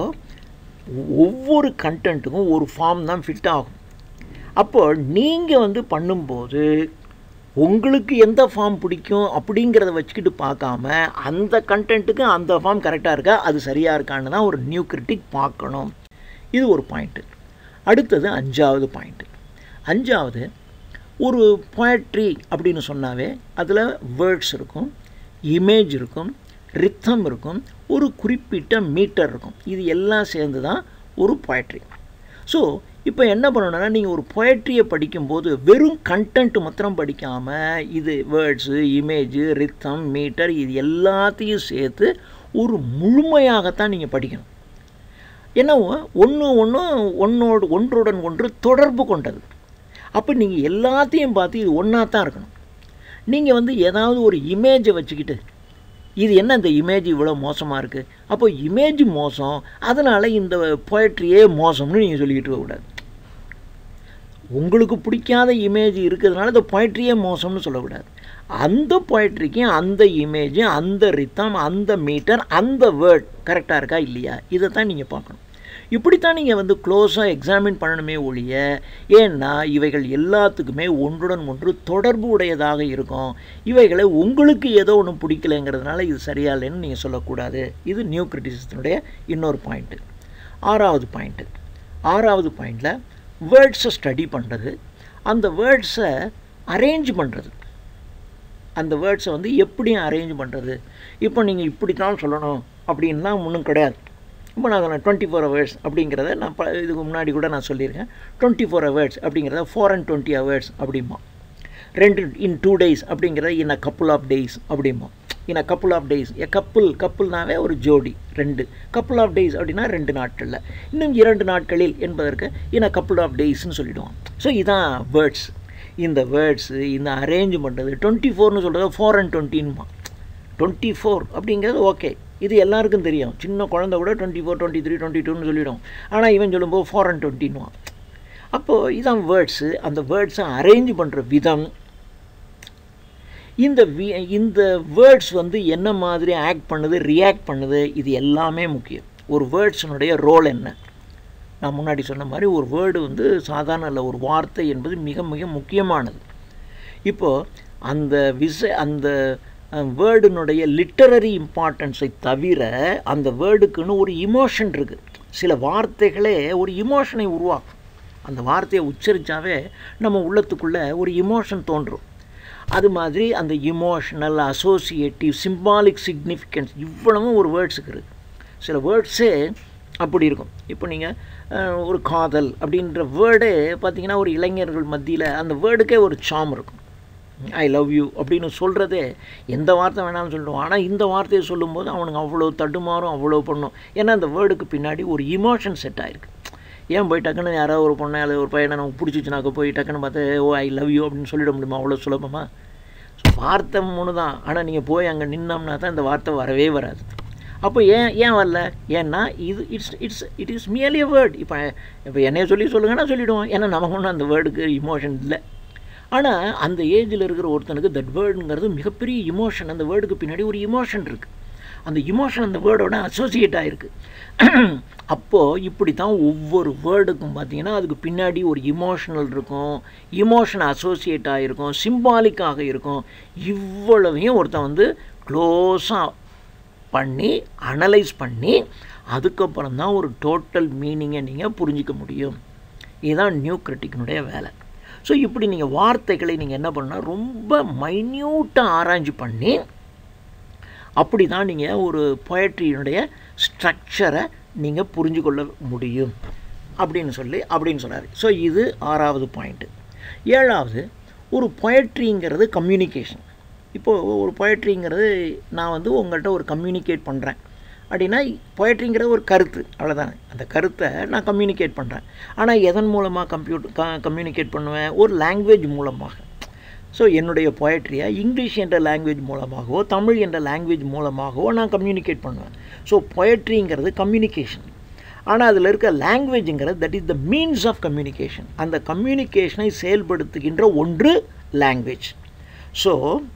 ஒவ்வொரு கண்டென்ட்டுக்கும் ஒரு ஃபார்ம் தான் ஃபிட் ஆகும் அப்போது நீங்கள் வந்து பண்ணும்போது உங்களுக்கு எந்த ஃபார்ம் பிடிக்கும் அப்படிங்கிறத வச்சுக்கிட்டு பார்க்காம அந்த கண்டென்ட்டுக்கு அந்த ஃபார்ம் கரெக்டாக இருக்கா அது சரியாக இருக்கான்னு தான் ஒரு நியூ கிரிட்டிக் பார்க்கணும் இது ஒரு பாயிண்ட்டு அடுத்தது அஞ்சாவது பாயிண்ட்டு அஞ்சாவது ஒரு போயட்ரி அப்படின்னு சொன்னாவே அதில் வேர்ட்ஸ் இருக்கும் இமேஜ் இருக்கும் ரித்தம் இருக்கும் ஒரு குறிப்பிட்ட மீட்டர் இருக்கும் இது எல்லாம் சேர்ந்து தான் ஒரு போயட்ரி ஸோ இப்போ என்ன பண்ணணும்னா நீங்கள் ஒரு பொயட்ரியை படிக்கும்போது வெறும் கண்டென்ட் மாத்திரம் படிக்காமல் இது வேர்ட்ஸு இமேஜு ரித்தம் மீட்டர் இது எல்லாத்தையும் சேர்த்து ஒரு முழுமையாகத்தான் நீங்கள் படிக்கணும் ஏன்னா ஒன்று ஒன்று ஒன்றோடு ஒன்றுடன் ஒன்று தொடர்பு கொண்டது அப்போ நீங்கள் எல்லாத்தையும் பார்த்து இது ஒன்றா தான் இருக்கணும் நீங்கள் வந்து ஏதாவது ஒரு இமேஜை வச்சுக்கிட்டு இது என்ன இந்த இமேஜ் இவ்வளோ மோசமாக இருக்குது அப்போ இமேஜ் மோசம் அதனால் இந்த பொயட்ரியே மோசம்னு நீங்கள் சொல்லிக்கிட்டு இருக்கக்கூடாது உங்களுக்கு பிடிக்காத இமேஜ் இருக்கிறதுனால இந்த பொயட்ரியே மோசம்னு சொல்லக்கூடாது அந்த பொயட்ரிக்கும் அந்த இமேஜ் அந்த ரித்தம் அந்த மீட்டர் அந்த வேர்ட் கரெக்டாக இருக்கா இல்லையா இதை தான் நீங்கள் பார்க்கணும் இப்படித்தான் நீங்கள் வந்து க்ளோஸாக எக்ஸாமின் பண்ணணுமே ஒழிய ஏன்னா இவைகள் எல்லாத்துக்குமே ஒன்றுடன் ஒன்று தொடர்பு உடையதாக இருக்கும் இவைகளை உங்களுக்கு ஏதோ ஒன்று பிடிக்கலைங்கிறதுனால இது சரியா இல்லைன்னு நீங்கள் சொல்லக்கூடாது இது நியூ கிரிட்டிசிசத்தினுடைய இன்னொரு பாயிண்ட்டு ஆறாவது பாயிண்ட்டு ஆறாவது பாயிண்டில் வேர்ட்ஸை ஸ்டடி பண்ணுறது அந்த வேர்ட்ஸை அரேஞ்ச் பண்ணுறது அந்த வேர்ட்ஸை வந்து எப்படி அரேஞ்ச் பண்ணுறது இப்போ நீங்கள் இப்படி தான் சொல்லணும் அப்படின்லாம் ஒன்றும் கிடையாது இப்போ நான் சொன்னேன் டுவெண்ட்டி ஃபோர் ஹவர்ஸ் அப்படிங்கிறத நான் ப இதுக்கு முன்னாடி கூட நான் சொல்லியிருக்கேன் டுவெண்ட்டி ஃபோர் ஹவர்ஸ் அப்படிங்கிறத ஃபோர் அண்ட் டுவெண்ட்டி ஹவர்ஸ் அப்படிமா ரெண்டு இன் டூ டேஸ் அப்படிங்கிறத in a couple of days அப்படிமா in a couple of days a couple கப்புள்னாவே ஒரு ஜோடி ரெண்டு கப்புள் ஆஃப் டேஸ் அப்படின்னா ரெண்டு நாட்களில் இன்னும் இரண்டு நாட்களில் என்பதற்கு இன் அ கப்புள் ஆஃப் டேஸ்ன்னு சொல்லிவிடுவோம் ஸோ இதான் வேர்ட்ஸ் இந்த வேர்ட்ஸு இந்த அரேஞ்ச் பண்ணுறது டுவெண்ட்டி ஃபோர்னு சொல்கிறது ஃபோர் அண்ட் டுவெண்ட்டின்மா டுவெண்ட்டி ஃபோர் அப்படிங்கிறது ஓகே இது எல்லாருக்கும் தெரியும் சின்ன குழந்தை கூட twenty four twenty three twenty டூன்னு சொல்லிவிடும் ஆனால் இவன் சொல்லும்போது ஃபோர் அண்ட் டுவெண்ட்டின்வான் அப்போது இதான் வேர்ட்ஸு அந்த வேர்ட்ஸை அரேஞ்ச் பண்ணுற விதம் இந்த வி இந்த வேர்ட்ஸ் வந்து என்ன மாதிரி ஆக்ட் பண்ணுது ரியாக்ட் பண்ணுது இது எல்லாமே முக்கியம் ஒரு வேர்ட்ஸினுடைய ரோல் என்ன நான் முன்னாடி சொன்ன மாதிரி ஒரு வேர்டு வந்து சாதாரண இல்லை ஒரு வார்த்தை என்பது மிக மிக முக்கியமானது இப்போது அந்த விச அந்த வேர்டினுடைய லிட்டரரி இம்பார்ட்டன்ஸை தவிர அந்த வேர்டுக்குன்னு ஒரு இமோஷன் இருக்குது சில வார்த்தைகளே ஒரு இமோஷனை உருவாக்கும் அந்த வார்த்தையை உச்சரித்தாவே நம்ம உள்ளத்துக்குள்ளே ஒரு இமோஷன் தோன்றும் அது மாதிரி அந்த இமோஷனல் அசோசியேட்டிவ் சிம்பாலிக் சிக்னிஃபிகன்ஸ் இவ்வளவும் ஒரு வேர்ட்ஸுக்கு இருக்குது சில வேர்ட்ஸே அப்படி இருக்கும் இப்போ நீங்கள் ஒரு காதல் அப்படின்ற வேர்டே பார்த்திங்கன்னா ஒரு இளைஞர்கள் மத்தியில் அந்த வேர்டுக்கே ஒரு சாம் இருக்கும் ஐ லவ் யூ அப்படின்னு சொல்கிறதே எந்த வார்த்தை வேணாலும் சொல்லுவோம் ஆனால் இந்த வார்த்தையை சொல்லும்போது அவனுக்கு அவ்வளோ தடுமாறும் அவ்வளோ பண்ணும் ஏன்னா அந்த வேர்டுக்கு பின்னாடி ஒரு இமோஷன் செட் ஆகிருக்கு ஏன் போய் டக்குன்னு யாரோ ஒரு பொண்ணை அல்லது ஒரு பையனை நமக்கு பிடிச்சிச்சுனாக்க போய் டக்குன்னு பார்த்து ஓ ஐ லவ் யூ அப்படின்னு சொல்லிட முடியுமா அவ்வளோ சுலபமா வார்த்தை மூணு தான் ஆனால் நீங்கள் போய் அங்கே நின்னோம்னா தான் இந்த வார்த்தை வரவே வராது அப்போ ஏன் ஏன் வரல ஏன்னா இது it's it's it is merely a word இப்போ இப்போ என்னைய சொல்லி சொல்லுங்கன்னா சொல்லிவிடுவோம் ஏன்னா நமக்கு ஒன்றும் அந்த வேர்டுக்கு இமோஷன் இல்லை ஆனால் அந்த ஏஜில் இருக்கிற ஒருத்தனுக்கு தட் வேர்டுங்கிறது மிகப்பெரிய இமோஷன் அந்த வேர்டுக்கு பின்னாடி ஒரு இமோஷன் இருக்குது அந்த இமோஷன் அந்த வேர்டோட அசோசியேட் ஆகிருக்கு அப்போது இப்படி தான் ஒவ்வொரு வேர்டுக்கும் பார்த்தீங்கன்னா அதுக்கு பின்னாடி ஒரு இமோஷனல் இருக்கும் இமோஷன் அசோசியேட் ஆகிருக்கும் சிம்பாலிக்காக இருக்கும் இவ்வளவையும் ஒருத்தன் வந்து க்ளோஸாக பண்ணி அனலைஸ் பண்ணி அதுக்கப்புறம் தான் ஒரு டோட்டல் மீனிங்கை நீங்கள் புரிஞ்சிக்க முடியும் இதுதான் நியூ கிரிட்டிக்கினுடைய வேலை ஸோ இப்படி நீங்கள் வார்த்தைகளை நீங்கள் என்ன பண்ணால் ரொம்ப மைன்யூட்டாக ஆராய்ச்சி பண்ணி அப்படி தான் நீங்கள் ஒரு பொயட்ரியினுடைய ஸ்ட்ரக்சரை நீங்கள் புரிஞ்சு கொள்ள முடியும் அப்படின்னு சொல்லி அப்படின்னு சொன்னார் ஸோ இது ஆறாவது பாயிண்ட்டு ஏழாவது ஒரு பொயட்ரிங்கிறது கம்யூனிகேஷன் இப்போது ஒரு பொயட்ரிங்கிறது நான் வந்து உங்கள்கிட்ட ஒரு கம்யூனிகேட் பண்ணுறேன் அப்படின்னா பொயட்ரிங்கிறது ஒரு கருத்து அவ்வளோதானே அந்த கருத்தை நான் கம்யூனிகேட் பண்ணுறேன் ஆனால் எதன் மூலமாக கம்ப்யூட்டர் க கம்யூனிகேட் பண்ணுவேன் ஒரு லாங்குவேஜ் மூலமாக ஸோ என்னுடைய பொயட்ரியை இங்கிலீஷ் என்ற லாங்குவேஜ் மூலமாகவோ தமிழ் என்ற லாங்குவேஜ் மூலமாகவோ நான் கம்யூனிகேட் பண்ணுவேன் ஸோ பொயட்ரிங்கிறது கம்யூனிகேஷன் ஆனால் அதில் இருக்க லாங்குவேஜுங்கிறது that is the means of communication அந்த கம்யூனிகேஷனை செயல்படுத்துகின்ற ஒன்று லாங்குவேஜ் ஸோ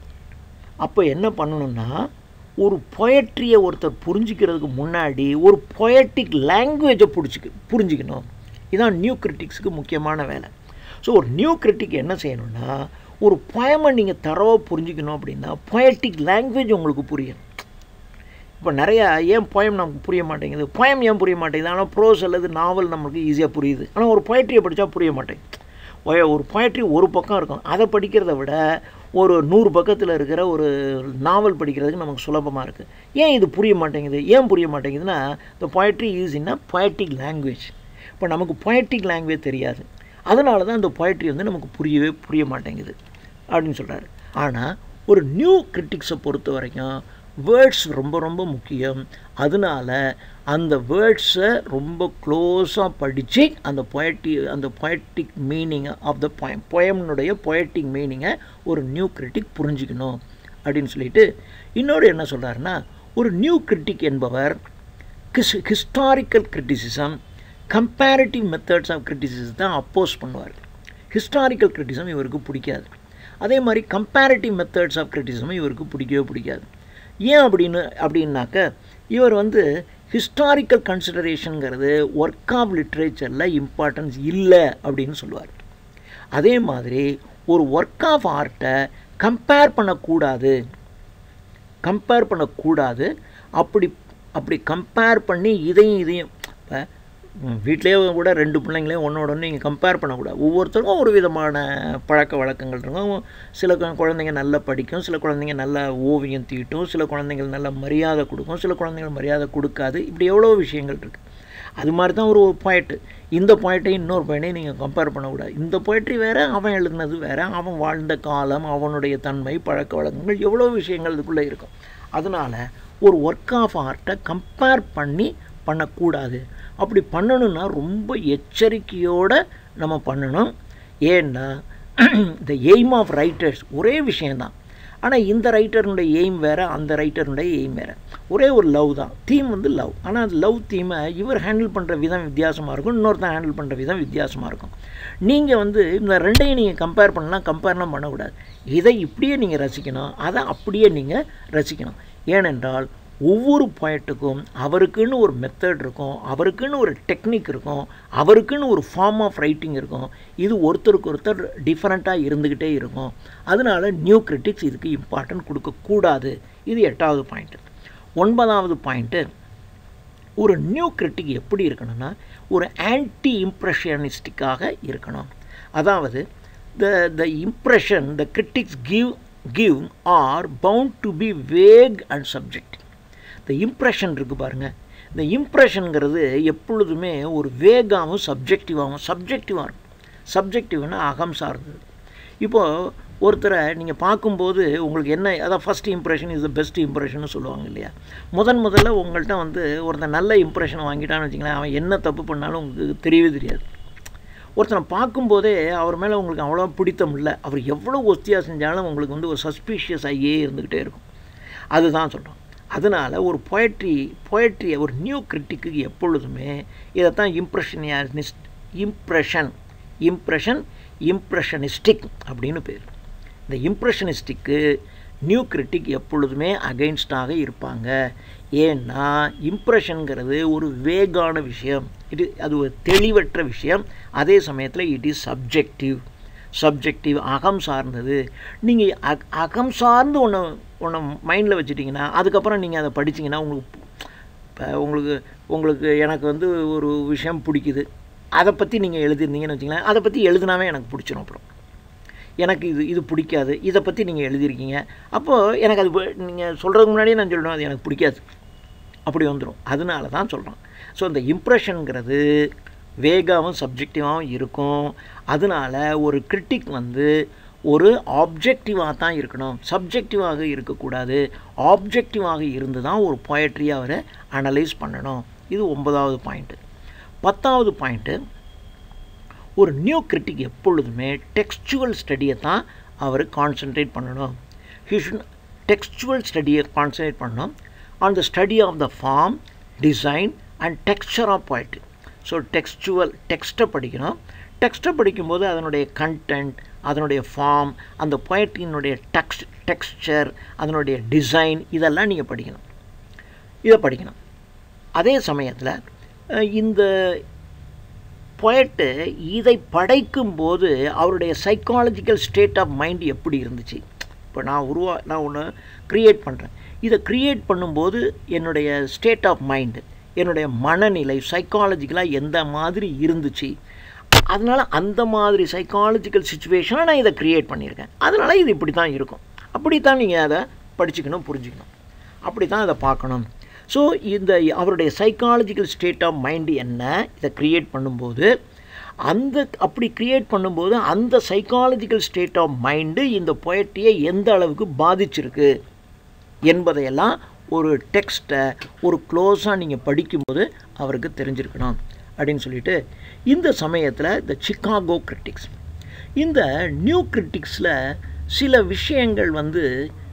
அப்போ என்ன பண்ணணும்னா ஒரு பொயட்ரியை ஒருத்தர் புரிஞ்சிக்கிறதுக்கு முன்னாடி ஒரு பொயட்டிக் லாங்குவேஜை பிடிச்சிக்க புரிஞ்சிக்கணும் இதுதான் நியூ கிரிட்டிக்ஸுக்கு முக்கியமான வேலை ஸோ ஒரு நியூ கிரிட்டிக் என்ன செய்யணும்னா ஒரு பொயமை நீங்கள் தரவாக புரிஞ்சிக்கணும் அப்படின்னா பொயட்டிக் லாங்குவேஜ் உங்களுக்கு புரியணும் இப்போ நிறையா ஏன் போயம் நமக்கு புரிய மாட்டேங்குது போயம் ஏன் புரிய மாட்டேங்குது ஆனால் ப்ரோஸ் அல்லது நாவல் நமக்கு ஈஸியாக புரியுது ஆனால் ஒரு பொயட்ரியை படித்தா புரிய மாட்டேங்குது ஒரு பொயட்ரி ஒரு பக்கம் இருக்கும் அதை படிக்கிறத விட ஒரு நூறு பக்கத்தில் இருக்கிற ஒரு நாவல் படிக்கிறதுக்கு நமக்கு சுலபமாக இருக்குது ஏன் இது புரிய மாட்டேங்குது ஏன் புரிய மாட்டேங்குதுன்னா இந்த poetry use in a poetic language இப்போ நமக்கு பொயட்டிக் லாங்குவேஜ் தெரியாது அதனால தான் இந்த பொயட்ரி வந்து நமக்கு புரியவே புரிய மாட்டேங்குது அப்படின்னு சொல்கிறாரு ஆனால் ஒரு நியூ கிரிட்டிக்ஸை பொறுத்த வரைக்கும் வேர்ட்ஸ் ரொம்ப ரொம்ப முக்கியம் அதனால அந்த வேர்ட்ஸை ரொம்ப க்ளோஸாக படித்து அந்த பொயட்டி அந்த பொயட்டிக் மீனிங்கை ஆஃப் த பொயம் பொயம்னுடைய பொயட்டிக் மீனிங்கை ஒரு நியூ கிரிட்டிக் புரிஞ்சிக்கணும் அப்படின்னு சொல்லிட்டு இன்னொரு என்ன சொல்கிறாருன்னா ஒரு நியூ கிரிட்டிக் என்பவர் his historical criticism comparative methods of criticism தான் அப்போஸ் பண்ணுவார் ஹிஸ்டாரிக்கல் கிரிட்டிசம் இவருக்கு பிடிக்காது அதே மாதிரி கம்பேரிட்டிவ் மெத்தட்ஸ் ஆஃப் கிரிட்டிசமும் இவருக்கு பிடிக்கவே பிடிக்காது ஏன் அப்படின்னு அப்படின்னாக்க இவர் வந்து ஹிஸ்டாரிக்கல் கன்சிடரேஷனுங்கிறது ஒர்க் ஆஃப் லிட்ரேச்சரில் இம்பார்ட்டன்ஸ் இல்லை அப்படின்னு சொல்லுவார் அதே மாதிரி ஒரு ஒர்க் ஆஃப் ஆர்ட்டை கம்பேர் பண்ணக்கூடாது கம்பேர் பண்ணக்கூடாது அப்படி அப்படி கம்பேர் பண்ணி இதையும் இதையும் இப்போ வீட்டிலே கூட ரெண்டு பிள்ளைங்களையும் ஒன்றோட ஒன்று நீங்கள் கம்பேர் பண்ணக்கூடாது ஒவ்வொருத்தருக்கும் ஒரு விதமான பழக்க வழக்கங்கள் இருக்கும் சில குழந்தைங்க நல்லா படிக்கும் சில குழந்தைங்க நல்லா ஓவியம் தீட்டும் சில குழந்தைங்கள் நல்லா மரியாதை கொடுக்கும் சில குழந்தைங்கள் மரியாதை கொடுக்காது இப்படி எவ்வளோ விஷயங்கள் இருக்குது அது மாதிரி தான் ஒரு பாயிண்ட்டு இந்த பாயிண்ட்டையும் இன்னொரு பாயிண்ட்டையும் நீங்கள் கம்பேர் பண்ணக்கூடாது இந்த போய்ட்ரி வேறு அவன் எழுதுனது வேறு அவன் வாழ்ந்த காலம் அவனுடைய தன்மை பழக்க வழக்கங்கள் எவ்வளோ விஷயங்கள் இதுக்குள்ளே இருக்கும் அதனால் ஒரு ஒர்க் ஆஃப் ஆர்ட்டை கம்பேர் பண்ணி பண்ணக்கூடாது அப்படி பண்ணணுன்னா ரொம்ப எச்சரிக்கையோடு நம்ம பண்ணணும் ஏன்னா இந்த எய்ம் ஆஃப் ரைட்டர்ஸ் ஒரே விஷயந்தான் ஆனால் இந்த ரைட்டருடைய எய்ம் வேறு அந்த ரைட்டருடைய எய்ம் வேறு ஒரே ஒரு லவ் தான் தீம் வந்து லவ் ஆனால் அந்த லவ் தீமை இவர் ஹேண்டில் பண்ணுற விதம் வித்தியாசமாக இருக்கும் இன்னொருத்தன் ஹேண்டில் பண்ணுற விதம் வித்தியாசமாக இருக்கும் நீங்கள் வந்து இந்த ரெண்டையும் நீங்கள் கம்பேர் பண்ணலாம் கம்பேர்லாம் பண்ணக்கூடாது இதை இப்படியே நீங்கள் ரசிக்கணும் அதை அப்படியே நீங்கள் ரசிக்கணும் ஏனென்றால் ஒவ்வொரு பாயிண்ட்டுக்கும் அவருக்குன்னு ஒரு மெத்தட் இருக்கும் அவருக்குன்னு ஒரு டெக்னிக் இருக்கும் அவருக்குன்னு ஒரு ஃபார்ம் ஆஃப் ரைட்டிங் இருக்கும் இது ஒருத்தருக்கு ஒருத்தர் டிஃப்ரெண்ட்டாக இருந்துக்கிட்டே இருக்கும் அதனால நியூ கிரிட்டிக்ஸ் இதுக்கு இம்பார்ட்டன்ட் கொடுக்கக்கூடாது இது எட்டாவது பாயிண்ட்டு ஒன்பதாவது பாயிண்ட்டு ஒரு நியூ கிரிட்டிக் எப்படி இருக்கணும்னா ஒரு ஆன்டி இம்ப்ரெஷனிஸ்டிக்காக இருக்கணும் அதாவது the the impression the critics give give are bound to be vague and subject இந்த இம்ப்ரெஷன் இருக்குது பாருங்கள் இந்த இம்ப்ரெஷனுங்கிறது எப்பொழுதுமே ஒரு வேகாகவும் சப்ஜெக்டிவாகவும் சப்ஜெக்டிவாக இருக்கும் சப்ஜெக்டிவ்னா அகம் சார்ந்தது இப்போது ஒருத்தரை நீங்கள் பார்க்கும்போது உங்களுக்கு என்ன அதான் first impression is the best impression சொல்லுவாங்க இல்லையா முதன் முதல்ல உங்கள்கிட்ட வந்து ஒருத்தன் நல்ல இம்ப்ரெஷன் வாங்கிட்டான்னு வச்சிங்களேன் அவன் என்ன தப்பு பண்ணாலும் உங்களுக்கு தெரியவே தெரியாது ஒருத்தனை பார்க்கும்போதே அவர் மேலே உங்களுக்கு அவ்வளோ பிடித்தம் இல்லை அவர் எவ்வளோ ஒஸ்தியாக செஞ்சாலும் உங்களுக்கு வந்து ஒரு சஸ்பீஷியஸ் ஆகியே இருந்துக்கிட்டே இருக்கும் அதுதான் சொல்கிறோம் அதனால் ஒரு பொயட்ரி பொயட்ரியை ஒரு நியூ கிரிட்டிக்கு எப்பொழுதுமே இதைத்தான் இம்ப்ரெஷனிஸ்ட் இம்ப்ரெஷன் இம்ப்ரெஷன் இம்ப்ரெஷனிஸ்டிக் அப்படின்னு பேர் இந்த இம்ப்ரெஷனிஸ்டிக்கு நியூ கிரிட்டிக் எப்பொழுதுமே அகெயின்ஸ்டாக இருப்பாங்க ஏன்னா இம்ப்ரெஷனுங்கிறது ஒரு வேகான விஷயம் இது அது ஒரு தெளிவற்ற விஷயம் அதே சமயத்தில் இட் இஸ் சப்ஜெக்டிவ் சப்ஜெக்டிவ் அகம் சார்ந்தது நீங்கள் அக் அகம் சார்ந்து ஒன்று ஒன்று மைண்டில் வச்சுட்டிங்கன்னா அதுக்கப்புறம் நீங்கள் அதை படிச்சிங்கன்னா உங்களுக்கு இப்போ உங்களுக்கு உங்களுக்கு எனக்கு வந்து ஒரு விஷயம் பிடிக்குது அதை பற்றி நீங்கள் எழுதியிருந்தீங்கன்னு வச்சுங்களேன் அதை பற்றி எழுதுனாவே எனக்கு பிடிச்சிரும் அப்புறம் எனக்கு இது இது பிடிக்காது இதை பற்றி நீங்கள் எழுதியிருக்கீங்க அப்போது எனக்கு அது நீங்கள் சொல்கிறதுக்கு முன்னாடியே நான் சொல்லணும் அது எனக்கு பிடிக்காது அப்படி வந்துடும் அதனால தான் சொல்கிறேன் ஸோ இந்த இம்ப்ரெஷனுங்கிறது வேகாவும் சப்ஜெக்டிவாகவும் இருக்கும் அதனால ஒரு கிரிட்டிக் வந்து ஒரு ஆப்ஜெக்டிவாக தான் இருக்கணும் சப்ஜெக்டிவாக இருக்கக்கூடாது ஆப்ஜெக்டிவாக இருந்து தான் ஒரு பொயட்ரியை அவர் அனலைஸ் பண்ணணும் இது ஒன்பதாவது பாயிண்ட்டு பத்தாவது பாயிண்ட்டு ஒரு நியூ கிரிட்டிக் எப்பொழுதுமே டெக்ஸ்டுவல் ஸ்டடியை தான் அவர் கான்சென்ட்ரேட் பண்ணணும் ஹி ஷுட் டெக்ஸ்டுவல் ஸ்டடியை கான்சன்ட்ரேட் பண்ணணும் on the study of the form design and texture of poetry so textual டெக்ஸ்ட்டை படிக்கணும் டெக்ஸ்ட்டை படிக்கும்போது அதனுடைய கண்டென்ட் அதனுடைய ஃபார்ம் அந்த பொயட்ரியினுடைய டெக்ஸ்ட் டெக்ஸ்சர் அதனுடைய டிசைன் இதெல்லாம் நீங்கள் படிக்கணும் இதை படிக்கணும் அதே சமயத்தில் இந்த பொயட்டு இதை படைக்கும்போது அவருடைய சைக்காலஜிக்கல் ஸ்டேட் ஆஃப் மைண்ட் எப்படி இருந்துச்சு இப்போ நான் உருவா நான் ஒன்று க்ரியேட் பண்ணுறேன் இதை க்ரியேட் பண்ணும்போது என்னுடைய ஸ்டேட் ஆஃப் மைண்டு என்னுடைய மனநிலை சைக்காலஜிக்கலாக எந்த மாதிரி இருந்துச்சு அதனால் அந்த மாதிரி சைக்காலஜிக்கல் சுச்சுவேஷனை நான் இதை க்ரியேட் பண்ணியிருக்கேன் அதனால் இது இப்படி தான் இருக்கும் அப்படி தான் நீங்கள் அதை படிச்சுக்கணும் புரிஞ்சுக்கணும் அப்படி தான் அதை பார்க்கணும் ஸோ இந்த அவருடைய சைக்காலஜிக்கல் ஸ்டேட் ஆஃப் மைண்டு என்ன இதை க்ரியேட் பண்ணும்போது அந்த அப்படி க்ரியேட் பண்ணும்போது அந்த சைக்காலஜிக்கல் ஸ்டேட் ஆஃப் மைண்டு இந்த பொயட்டியை எந்த அளவுக்கு பாதிச்சிருக்கு என்பதையெல்லாம் ஒரு டெக்ஸ்ட்டை ஒரு க்ளோஸாக நீங்கள் படிக்கும்போது அவருக்கு தெரிஞ்சிருக்கணும் அப்படின்னு சொல்லிட்டு இந்த சமயத்தில் இந்த சிக்காகோ கிரிட்டிக்ஸ் இந்த நியூ கிரிட்டிக்ஸில் சில விஷயங்கள் வந்து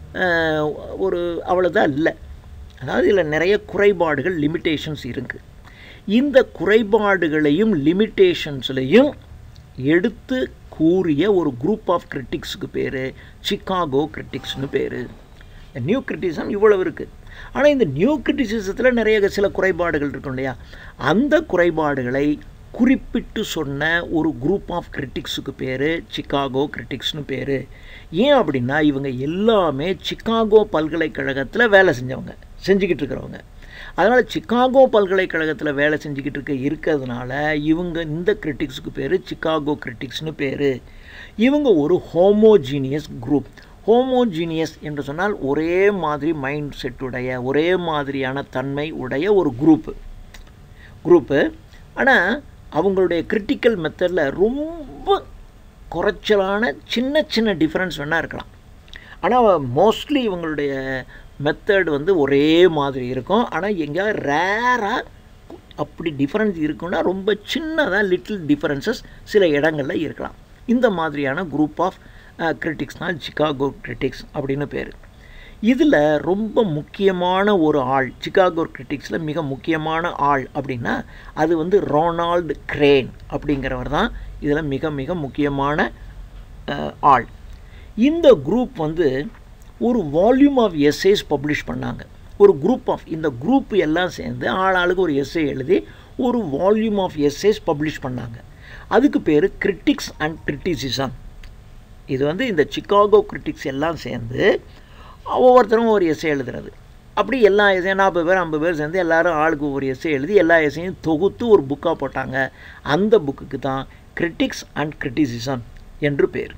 ஒரு அவ்வளோதான் இல்லை அதாவது இதில் நிறைய குறைபாடுகள் லிமிட்டேஷன்ஸ் இருக்குது இந்த குறைபாடுகளையும் லிமிட்டேஷன்ஸ்லையும் எடுத்து கூறிய ஒரு குரூப் ஆஃப் கிரிட்டிக்ஸுக்கு பேர் சிக்காகோ கிரிட்டிக்ஸ்னு பேர் நியூ கிரிட்டிசம் இவ்வளவு இருக்குது ஆனால் இந்த நியூ கிரிட்டிசிசத்தில் நிறைய சில குறைபாடுகள் இருக்கும் இல்லையா அந்த குறைபாடுகளை குறிப்பிட்டு சொன்ன ஒரு குரூப் ஆஃப் கிரிட்டிக்ஸுக்கு பேர் சிக்காகோ கிரிட்டிக்ஸ்னு பேர் ஏன் அப்படின்னா இவங்க எல்லாமே சிக்காகோ பல்கலைக்கழகத்தில் வேலை செஞ்சவங்க செஞ்சுக்கிட்டு இருக்கிறவங்க அதனால் சிக்காகோ பல்கலைக்கழகத்தில் வேலை செஞ்சுக்கிட்டு இருக்க இருக்கிறதுனால இவங்க இந்த கிரிட்டிக்ஸுக்கு பேர் சிக்காகோ கிரிட்டிக்ஸ்னு பேர் இவங்க ஒரு ஹோமோஜீனியஸ் குரூப் ஹோமோஜீனியஸ் என்று சொன்னால் ஒரே மாதிரி மைண்ட் செட்டுடைய ஒரே மாதிரியான தன்மை உடைய ஒரு குரூப்பு குரூப்பு ஆனால் அவங்களுடைய கிரிட்டிக்கல் மெத்தடில் ரொம்ப குறைச்சலான சின்ன சின்ன டிஃப்ரென்ஸ் வேணால் இருக்கலாம் ஆனால் மோஸ்ட்லி இவங்களுடைய மெத்தட் வந்து ஒரே மாதிரி இருக்கும் ஆனால் எங்கேயாவது ரேராக அப்படி டிஃப்ரென்ஸ் இருக்குன்னா ரொம்ப சின்னதாக லிட்டில் டிஃப்ரென்சஸ் சில இடங்களில் இருக்கலாம் இந்த மாதிரியான குரூப் ஆஃப் கிரிட்டிக்ஸ் தான் சிக்காகோ கிரிட்டிக்ஸ் அப்படின்னு பேர் இதில் ரொம்ப முக்கியமான ஒரு ஆள் சிக்காகோ கிரிட்டிக்ஸில் மிக முக்கியமான ஆள் அப்படின்னா அது வந்து ரொனால்டு கிரேன் அப்படிங்கிறவர் தான் இதில் மிக மிக முக்கியமான ஆள் இந்த குரூப் வந்து ஒரு வால்யூம் ஆஃப் எஸ்ஏஸ் பப்ளிஷ் பண்ணாங்க ஒரு குரூப் ஆஃப் இந்த குரூப் எல்லாம் சேர்ந்து ஆள் ஆளுக்கு ஒரு எஸ்ஏ எழுதி ஒரு வால்யூம் ஆஃப் எஸ்ஏஸ் பப்ளிஷ் பண்ணாங்க அதுக்கு பேர் கிரிட்டிக்ஸ் அண்ட் கிரிட்டிசிசம் இது வந்து இந்த சிக்காகோ கிரிட்டிக்ஸ் எல்லாம் சேர்ந்து ஒவ்வொருத்தரும் ஒரு எஸ்ஏ எழுதுறது அப்படி எல்லா எஸ்ஸையும் நாற்பது பேர் ஐம்பது பேர் சேர்ந்து எல்லாரும் ஆளுக்கு ஒரு எஸ்ஏ எழுதி எல்லா எஸ்ஸையும் தொகுத்து ஒரு புக்காக போட்டாங்க அந்த புக்குக்கு தான் கிரிட்டிக்ஸ் அண்ட் கிரிட்டிசிசம் என்று பேர்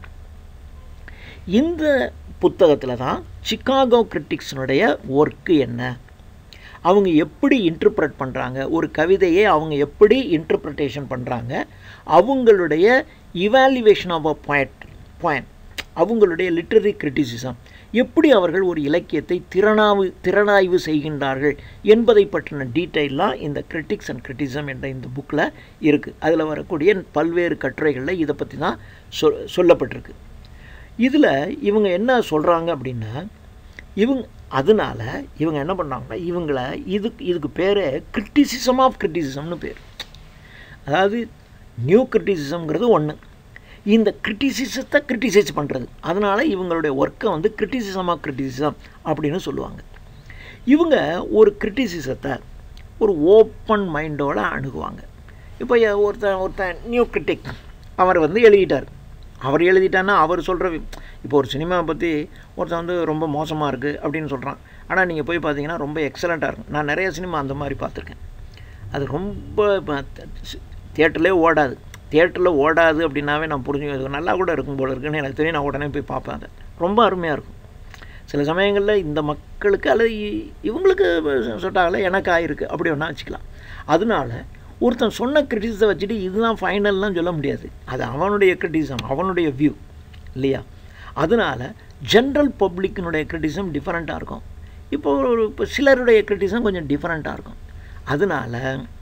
இந்த புத்தகத்தில் தான் சிக்காகோ கிரிட்டிக்ஸினுடைய ஒர்க்கு என்ன அவங்க எப்படி இன்டர்ப்ரெட் பண்ணுறாங்க ஒரு கவிதையை அவங்க எப்படி இன்டர்ப்ரிட்டேஷன் பண்ணுறாங்க அவங்களுடைய evaluation of a point point அவங்களுடைய லிட்ரரி கிரிட்டிசிசம் எப்படி அவர்கள் ஒரு இலக்கியத்தை திறனாவு திறனாய்வு செய்கின்றார்கள் என்பதை பற்றின டீட்டெயிலாம் இந்த கிரிட்டிக்ஸ் அண்ட் கிரிட்டிசம் என்ற இந்த புக்கில் இருக்குது அதில் வரக்கூடிய பல்வேறு கட்டுரைகளில் இதை பற்றி தான் சொ சொல்லப்பட்டிருக்கு இதில் இவங்க என்ன சொல்கிறாங்க அப்படின்னா இவங்க அதனால் இவங்க என்ன பண்ணாங்கன்னா இவங்கள இதுக்கு இதுக்கு பேர் கிரிட்டிசிசம் ஆஃப் கிரிட்டிசிசம்னு பேர் அதாவது நியூ கிரிட்டிசிசம்ங்கிறது ஒன்று இந்த கிரிட்டிசிசத்தை கிரிட்டிசைஸ் பண்ணுறது அதனால் இவங்களுடைய ஒர்க்கை வந்து கிரிட்டிசிசம் ஆஃப் கிரிட்டிசிசம் அப்படின்னு சொல்லுவாங்க இவங்க ஒரு கிரிட்டிசிசத்தை ஒரு ஓப்பன் மைண்டோடு அணுகுவாங்க இப்போ ஒருத்தன் ஒருத்தன் நியூ கிரிட்டிக் அவர் வந்து எழுதிட்டார் அவர் எழுதிட்டான்னா அவர் சொல்கிற இப்போ ஒரு சினிமாவை பற்றி ஒருத்தன் வந்து ரொம்ப மோசமாக இருக்குது அப்படின்னு சொல்கிறான் ஆனால் நீங்கள் போய் பார்த்தீங்கன்னா ரொம்ப எக்ஸலண்ட்டாக இருக்கும் நான் நிறைய சினிமா அந்த மாதிரி பார்த்துருக்கேன் அது ரொம்ப தியேட்டர்லேயே ஓடாது தியேட்டரில் ஓடாது அப்படின்னாவே நான் புரிஞ்சு நல்லா கூட இருக்கும் போல இருக்குன்னு எனக்கு தெரியும் நான் உடனே போய் பார்ப்பேன் அதை ரொம்ப அருமையாக இருக்கும் சில சமயங்களில் இந்த மக்களுக்கு அல்லது இவங்களுக்கு செட் ஆகலை எனக்கு ஆயிருக்கு அப்படி ஒன்றா வச்சுக்கலாம் அதனால ஒருத்தன் சொன்ன கிரிட்டிஸை வச்சுட்டு இதுதான் ஃபைனல்லாம் சொல்ல முடியாது அது அவனுடைய கிரிட்டிசம் அவனுடைய வியூ இல்லையா அதனால் ஜென்ரல் பப்ளிக்கினுடைய கிரிட்டிசம் டிஃப்ரெண்ட்டாக இருக்கும் இப்போ ஒரு இப்போ சிலருடைய கிரிட்டிசம் கொஞ்சம் டிஃப்ரெண்ட்டாக இருக்கும் அதனால்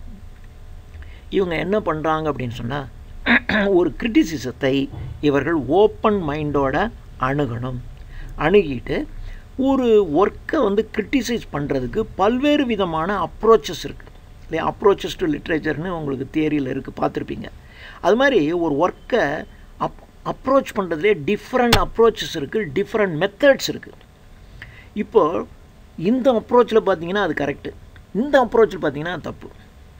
இவங்க என்ன பண்ணுறாங்க அப்படின்னு சொன்னால் ஒரு கிரிட்டிசிசத்தை இவர்கள் ஓப்பன் மைண்டோட அணுகணும் அணுகிட்டு ஒரு ஒர்க்கை வந்து கிரிட்டிசைஸ் பண்ணுறதுக்கு பல்வேறு விதமான அப்ரோச்சஸ் இருக்குது இல்லையா அப்ரோச்சஸ் டு லிட்ரேச்சர்னு உங்களுக்கு தியரியில் இருக்குது பார்த்துருப்பீங்க அது மாதிரி ஒரு ஒர்க்கை அப் அப்ரோச் பண்ணுறதுலே டிஃப்ரெண்ட் அப்ரோச்சஸ் இருக்குது டிஃப்ரெண்ட் மெத்தட்ஸ் இருக்குது இப்போது இந்த அப்ரோச்சில் பார்த்தீங்கன்னா அது கரெக்டு இந்த அப்ரோச்சில் பார்த்தீங்கன்னா தப்பு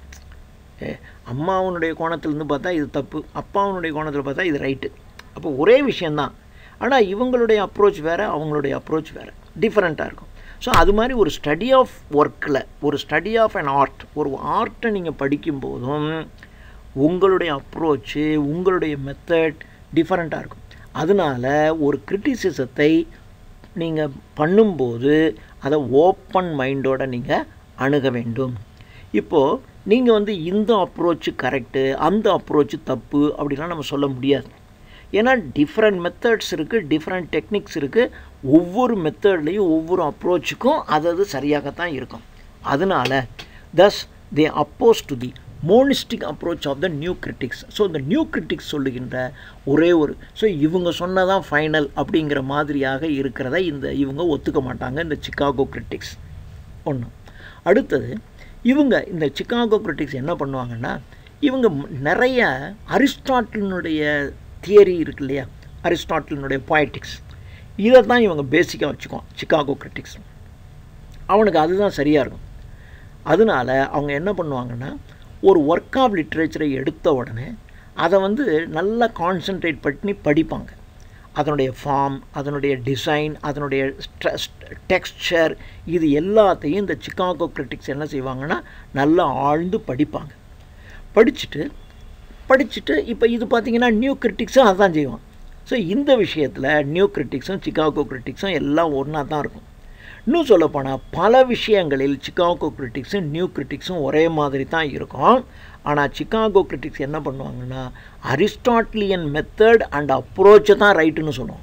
ஏ அம்மாவனுடைய கோணத்துலேருந்து பார்த்தா இது தப்பு அப்பாவனுடைய கோணத்தில் பார்த்தா இது ரைட்டு அப்போ ஒரே விஷயந்தான் ஆனால் இவங்களுடைய அப்ரோச் வேறு அவங்களுடைய அப்ரோச் வேறு டிஃப்ரெண்ட்டாக இருக்கும் ஸோ அது மாதிரி ஒரு ஸ்டடி ஆஃப் ஒர்க்கில் ஒரு ஸ்டடி ஆஃப் அன் ஆர்ட் ஒரு ஆர்ட்டை நீங்கள் படிக்கும்போதும் உங்களுடைய அப்ரோச்சு உங்களுடைய மெத்தட் டிஃப்ரெண்ட்டாக இருக்கும் அதனால் ஒரு கிரிட்டிசிசத்தை நீங்கள் பண்ணும்போது அதை ஓப்பன் மைண்டோட நீங்கள் அணுக வேண்டும் இப்போது நீங்கள் வந்து இந்த அப்ரோச்சு கரெக்டு அந்த அப்ரோச்சு தப்பு அப்படிலாம் நம்ம சொல்ல முடியாது ஏன்னா டிஃப்ரெண்ட் மெத்தட்ஸ் இருக்குது டிஃப்ரெண்ட் டெக்னிக்ஸ் இருக்குது ஒவ்வொரு மெத்தட்லேயும் ஒவ்வொரு அப்ரோச்சுக்கும் அது அது சரியாகத்தான் இருக்கும் அதனால் thus they oppose to the monistic approach of the new critics so இந்த நியூ கிரிட்டிக்ஸ் சொல்லுகின்ற ஒரே ஒரு ஸோ இவங்க சொன்னதான் ஃபைனல் அப்படிங்கிற மாதிரியாக இருக்கிறத இந்த இவங்க ஒத்துக்க மாட்டாங்க இந்த சிக்காகோ கிரிட்டிக்ஸ் ஒன்று அடுத்தது இவங்க இந்த சிக்காகோ கிரிட்டிக்ஸ் என்ன பண்ணுவாங்கன்னா இவங்க நிறைய அரிஸ்டாட்டிலினுடைய தியரி இருக்கு இல்லையா அரிஸ்டாட்டிலினுடைய பாய்டிக்ஸ் இதை தான் இவங்க பேசிக்காக வச்சுக்குவோம் சிக்காகோ கிரிட்டிக்ஸ் அவனுக்கு அதுதான் சரியாக இருக்கும் அதனால் அவங்க என்ன பண்ணுவாங்கன்னா ஒரு ஒர்க் ஆஃப் லிட்ரேச்சரை எடுத்த உடனே அதை வந்து நல்லா கான்சென்ட்ரேட் பண்ணி படிப்பாங்க அதனுடைய ஃபார்ம் அதனுடைய டிசைன் அதனுடைய டெக்ஸ்சர் இது எல்லாத்தையும் இந்த சிக்காகோ கிரிட்டிக்ஸ் என்ன செய்வாங்கன்னா நல்லா ஆழ்ந்து படிப்பாங்க படிச்சுட்டு படிச்சுட்டு இப்போ இது பார்த்திங்கன்னா நியூ கிரிட்டிக்ஸும் அதுதான் செய்வான் ஸோ இந்த விஷயத்தில் நியூ கிரிட்டிக்ஸும் சிக்காகோ கிரிட்டிக்ஸும் எல்லாம் ஒன்றா தான் இருக்கும் இன்னும் சொல்லப்போனால் பல விஷயங்களில் சிக்காகோ கிரிட்டிக்ஸும் நியூ கிரிட்டிக்ஸும் ஒரே மாதிரி தான் இருக்கும் ஆனால் சிக்காகோ கிரிட்டிக்ஸ் என்ன பண்ணுவாங்கன்னா அரிஸ்டாட்லியன் மெத்தட் அண்ட் அப்ரோச்சை தான் ரைட்டுன்னு சொல்லுவான்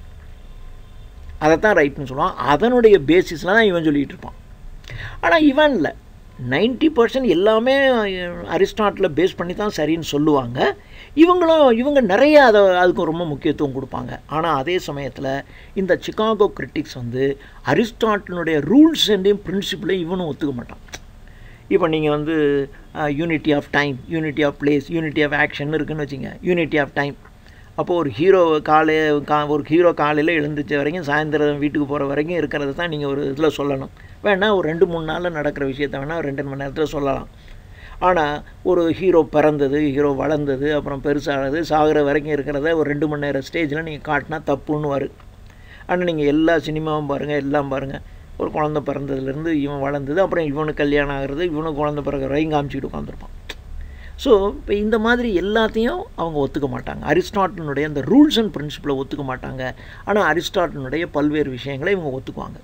அதை தான் ரைட்டுன்னு சொல்லுவான் அதனுடைய பேசிஸில் தான் இவன் சொல்லிகிட்டு இருப்பான் ஆனால் இவன் இல்லை நைன்ட்டி பர்சன்ட் எல்லாமே அரிஸ்டாட்டில் பேஸ் பண்ணி தான் சரின்னு சொல்லுவாங்க இவங்களும் இவங்க நிறைய அதை அதுக்கு ரொம்ப முக்கியத்துவம் கொடுப்பாங்க ஆனால் அதே சமயத்தில் இந்த சிக்காகோ கிரிட்டிக்ஸ் வந்து அரிஸ்டாட்டினுடைய ரூல்ஸ் அண்டையும் பிரின்சிபிளையும் இவனும் ஒத்துக்க மாட்டான் இப்போ நீங்கள் வந்து unity of time unity of place unity of action இருக்குன்னு வச்சுங்க யூனிட்டி ஆஃப் டைம் அப்போது ஒரு ஹீரோ காலை கா ஒரு ஹீரோ காலையில் எழுந்திரிச்ச வரைக்கும் சாயந்தரம் வீட்டுக்கு போகிற வரைக்கும் இருக்கிறத தான் நீங்கள் ஒரு இதில் சொல்லணும் வேணால் ஒரு ரெண்டு மூணு நாளில் நடக்கிற விஷயத்த வேணால் ஒரு ரெண்டு மணி நேரத்தில் சொல்லலாம் ஆனால் ஒரு ஹீரோ பிறந்தது ஹீரோ வளர்ந்தது அப்புறம் பெருசானது சாகிற வரைக்கும் இருக்கிறத ஒரு ரெண்டு மணி நேரம் ஸ்டேஜில் நீங்கள் காட்டினா தப்புன்னு வரும் ஆனால் நீங்கள் எல்லா சினிமாவும் பாருங்கள் எல்லாம் பாருங்கள் ஒரு குழந்த பிறந்ததுலேருந்து இவன் வளர்ந்தது அப்புறம் இவனுக்கு கல்யாணம் ஆகிறது இவனுக்கு குழந்த பிறகு வரையும் காமிச்சிக்கிட்டு உட்காந்துருப்பான் ஸோ இப்போ இந்த மாதிரி எல்லாத்தையும் அவங்க ஒத்துக்க மாட்டாங்க அரிஸ்டாட்டினுடைய அந்த ரூல்ஸ் அண்ட் பிரின்சிபிளை ஒத்துக்க மாட்டாங்க ஆனால் அரிஸ்டாட்டினுடைய பல்வேறு விஷயங்களை இவங்க ஒத்துக்குவாங்க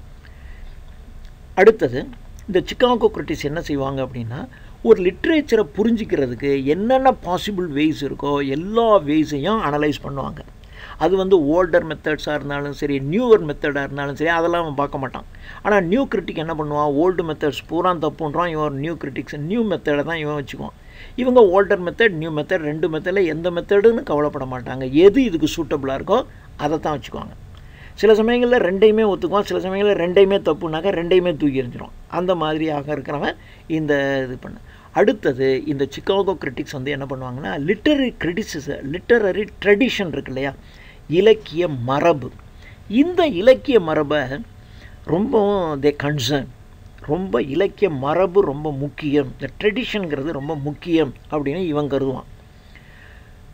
அடுத்தது இந்த சிக்காகோ கிரிட்டிஸ் என்ன செய்வாங்க அப்படின்னா ஒரு லிட்ரேச்சரை புரிஞ்சிக்கிறதுக்கு என்னென்ன பாசிபிள் வேஸ் இருக்கோ எல்லா வேஸையும் அனலைஸ் பண்ணுவாங்க அது வந்து ஓல்டர் மெத்தட்ஸாக இருந்தாலும் சரி நியூவர் மெத்தடாக இருந்தாலும் சரி அதெல்லாம் அவன் பார்க்க மாட்டான் ஆனால் நியூ கிரிட்டிக் என்ன பண்ணுவான் ஓல்டு மெத்தட்ஸ் பூரா தப்புன்றான் இவன் நியூ கிரிட்டிக்ஸ் நியூ மெத்தடை தான் இவன் வச்சுக்குவான் இவங்க ஓல்டர் மெத்தட் நியூ மெத்தட் ரெண்டு மெத்தடில் எந்த மெத்தடுன்னு கவலைப்பட மாட்டாங்க எது இதுக்கு சூட்டபுளாக இருக்கோ அதை தான் வச்சுக்குவாங்க சில சமயங்களில் ரெண்டையுமே ஒத்துக்குவான் சில சமயங்களில் ரெண்டையுமே தப்புனாக்கா ரெண்டையுமே தூக்கி எறிஞ்சிடும் அந்த மாதிரியாக இருக்கிறவன் இந்த இது பண்ண அடுத்தது இந்த சிக்காகோ கிரிட்டிக்ஸ் வந்து என்ன பண்ணுவாங்கன்னா லிட்டரரி கிரிட்டிசிச லிட்டரரி ட்ரெடிஷன் இருக்கு இல்லையா இலக்கிய மரபு இந்த இலக்கிய மரபை ரொம்பவும் தே கன்சர்ன் ரொம்ப இலக்கிய மரபு ரொம்ப முக்கியம் இந்த ட்ரெடிஷனுங்கிறது ரொம்ப முக்கியம் அப்படின்னு இவன் கருதுவான்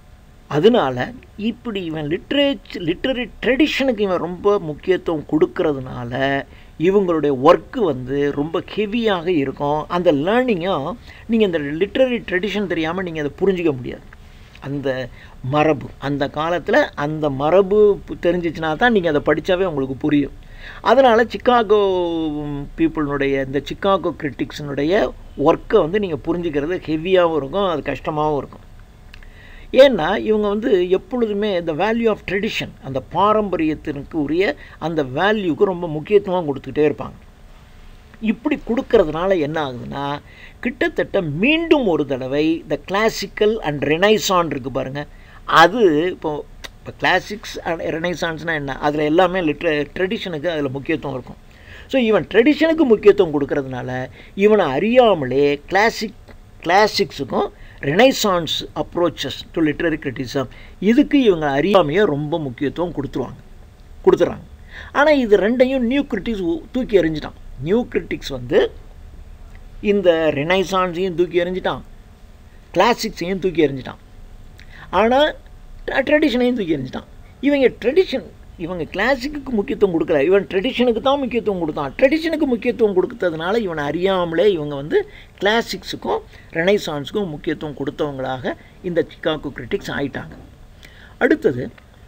அதனால இப்படி இவன் லிட்ரேச்சர் லிட்ரரி ட்ரெடிஷனுக்கு இவன் ரொம்ப முக்கியத்துவம் கொடுக்கறதுனால இவங்களுடைய ஒர்க்கு வந்து ரொம்ப ஹெவியாக இருக்கும் அந்த லேர்னிங்கும் நீங்கள் இந்த லிட்ரரி ட்ரெடிஷன் தெரியாமல் நீங்கள் அதை புரிஞ்சிக்க முடியாது அந்த மரபு அந்த காலத்தில் அந்த மரபு தெரிஞ்சிச்சுனா தான் நீங்கள் அதை படித்தாவே உங்களுக்கு புரியும் அதனால் சிக்காகோ பீப்புளினுடைய இந்த சிக்காகோ கிரிட்டிக்ஸினுடைய ஒர்க்கை வந்து நீங்கள் புரிஞ்சுக்கிறது ஹெவியாகவும் இருக்கும் அது கஷ்டமாகவும் இருக்கும் ஏன்னா இவங்க வந்து எப்பொழுதுமே இந்த வேல்யூ ஆஃப் ட்ரெடிஷன் அந்த பாரம்பரியத்திற்கு உரிய அந்த வேல்யூக்கு ரொம்ப முக்கியத்துவம் கொடுத்துக்கிட்டே இருப்பாங்க இப்படி கொடுக்கறதுனால என்ன ஆகுதுன்னா கிட்டத்தட்ட மீண்டும் ஒரு தடவை இந்த கிளாசிக்கல் அண்ட் ரெனைசான் இருக்குது பாருங்கள் அது இப்போ இப்போ கிளாசிக்ஸ் அண்ட் ரெனைசான்ஸ்னால் என்ன அதில் எல்லாமே லிட்ர ட்ரெடிஷனுக்கு அதில் முக்கியத்துவம் இருக்கும் ஸோ இவன் ட்ரெடிஷனுக்கு முக்கியத்துவம் கொடுக்கறதுனால இவனை அறியாமலே கிளாசிக் கிளாசிக்ஸுக்கும் renaissance approaches to literary criticism இதுக்கு இவங்க அறியாமையே ரொம்ப முக்கியத்துவம் கொடுத்துருவாங்க கொடுத்துட்றாங்க ஆனால் இது ரெண்டையும் நியூ கிரிட்டிக்ஸ் தூக்கி எறிஞ்சிட்டான் நியூ கிரிட்டிக்ஸ் வந்து இந்த ரெனைசான்ஸையும் தூக்கி எறிஞ்சிட்டான் கிளாசிக்ஸையும் தூக்கி எறிஞ்சிட்டான் ஆனால் ட்ரெடிஷனையும் தூக்கி எறிஞ்சிட்டான் இவங்க ட்ரெடிஷன் இவங்க கிளாசிக்கு முக்கியத்துவம் கொடுக்கல இவன் ட்ரெடிஷனுக்கு தான் முக்கியத்துவம் கொடுத்தான் ட்ரெடிஷனுக்கு முக்கியத்துவம் கொடுத்ததுனால இவனை அறியாமலே இவங்க வந்து கிளாசிக்ஸுக்கும் ரெனைசான்ஸுக்கும் முக்கியத்துவம் கொடுத்தவங்களாக இந்த சிக்காகோ கிரிட்டிக்ஸ் ஆயிட்டாங்க அடுத்தது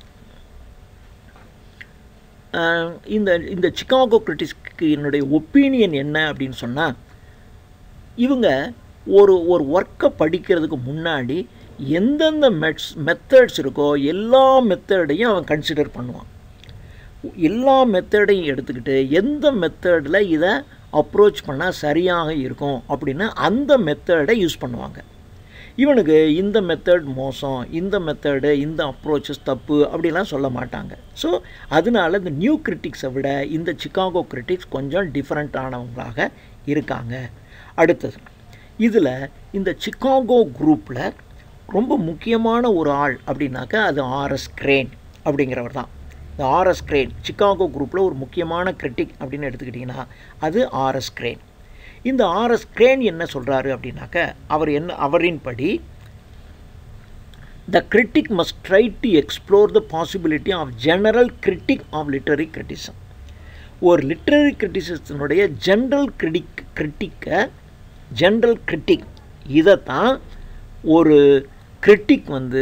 இந்த இந்த சிக்காகோ கிரிட்டிக்ஸ்க்கு என்னுடைய ஒப்பீனியன் என்ன அப்படின்னு சொன்னால் இவங்க ஒரு ஒரு ஒர்க்கை படிக்கிறதுக்கு முன்னாடி எந்தெந்த மெட்ஸ் மெத்தட்ஸ் இருக்கோ எல்லா மெத்தடையும் அவன் கன்சிடர் பண்ணுவான் எல்லா மெத்தடையும் எடுத்துக்கிட்டு எந்த மெத்தடில் இதை அப்ரோச் பண்ணால் சரியாக இருக்கும் அப்படின்னு அந்த மெத்தடை யூஸ் பண்ணுவாங்க இவனுக்கு இந்த மெத்தட் மோசம் இந்த மெத்தடு இந்த அப்ரோச்சஸ் தப்பு அப்படிலாம் சொல்ல மாட்டாங்க ஸோ அதனால இந்த நியூ கிரிட்டிக்ஸை விட இந்த சிக்காகோ கிரிட்டிக்ஸ் கொஞ்சம் டிஃப்ரெண்ட்டானவங்களாக இருக்காங்க அடுத்தது இதில் இந்த சிக்காகோ குரூப்பில் ரொம்ப முக்கியமான ஒரு ஆள் அப்படின்னாக்கா அது ஆர்எஸ் கிரேன் அப்படிங்கிறவர் தான் இந்த ஆர்எஸ் கிரேன் சிக்காகோ குரூப்பில் ஒரு முக்கியமான கிரிட்டிக் அப்படின்னு எடுத்துக்கிட்டிங்கன்னா அது ஆர்எஸ் கிரேன் இந்த ஆர்எஸ் கிரேன் என்ன சொல்கிறாரு அப்படின்னாக்க அவர் என்ன அவரின்படி the critic must try to explore the possibility of general critique of literary criticism ஒரு லிட்ரரி கிரிட்டிசத்தினுடைய ஜென்ரல் கிரிட்டிக் கிரிட்டிக்கை ஜென்ரல் கிரிட்டிக் இதைத்தான் ஒரு கிரிட்டிக் வந்து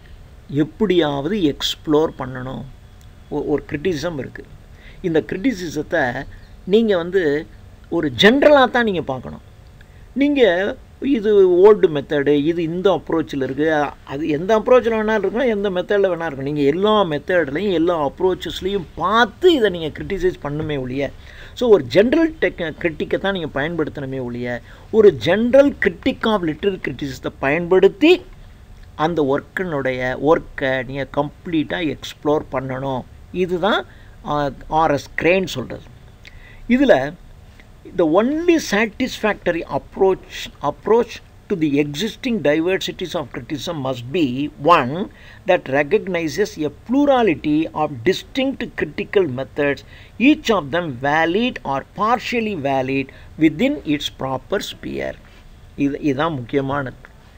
எப்படியாவது எக்ஸ்ப்ளோர் பண்ணணும் ஒரு கிரிட்டிசிசம் இருக்குது இந்த கிரிட்டிசிசத்தை நீங்கள் வந்து ஒரு ஜென்ரலாக தான் நீங்கள் பார்க்கணும் நீங்கள் இது ஓல்டு மெத்தடு இது இந்த அப்ரோச்சில் இருக்குது அது எந்த அப்ரோச்சில் வேணாலும் இருக்கும் எந்த மெத்தடில் வேணால் இருக்கும் நீங்கள் எல்லா மெத்தட்லையும் எல்லா அப்ரோச்சஸ்லையும் பார்த்து இதை நீங்கள் கிரிட்டிசைஸ் பண்ணுமே ஒழிய ஸோ ஒரு ஜென்ரல் டெக் கிரிட்டிக்கை தான் நீங்கள் பயன்படுத்தணுமே ஒழிய ஒரு ஜென்ரல் கிரிட்டிக் ஆஃப் லிட்டரரி கிரிட்டிசிஸத்தை பயன்படுத்தி அந்த ஒர்க்கினுடைய ஒர்க்கை நீங்கள் கம்ப்ளீட்டாக எக்ஸ்ப்ளோர் பண்ணணும் இதுதான் ஆர்எஸ் கிரேன் சொல்கிறது இதில் the only satisfactory approach approach to the existing diversities of criticism must be one that recognizes a plurality of distinct critical methods each of them valid or partially valid within its proper sphere இது இதுதான் முக்கியமானது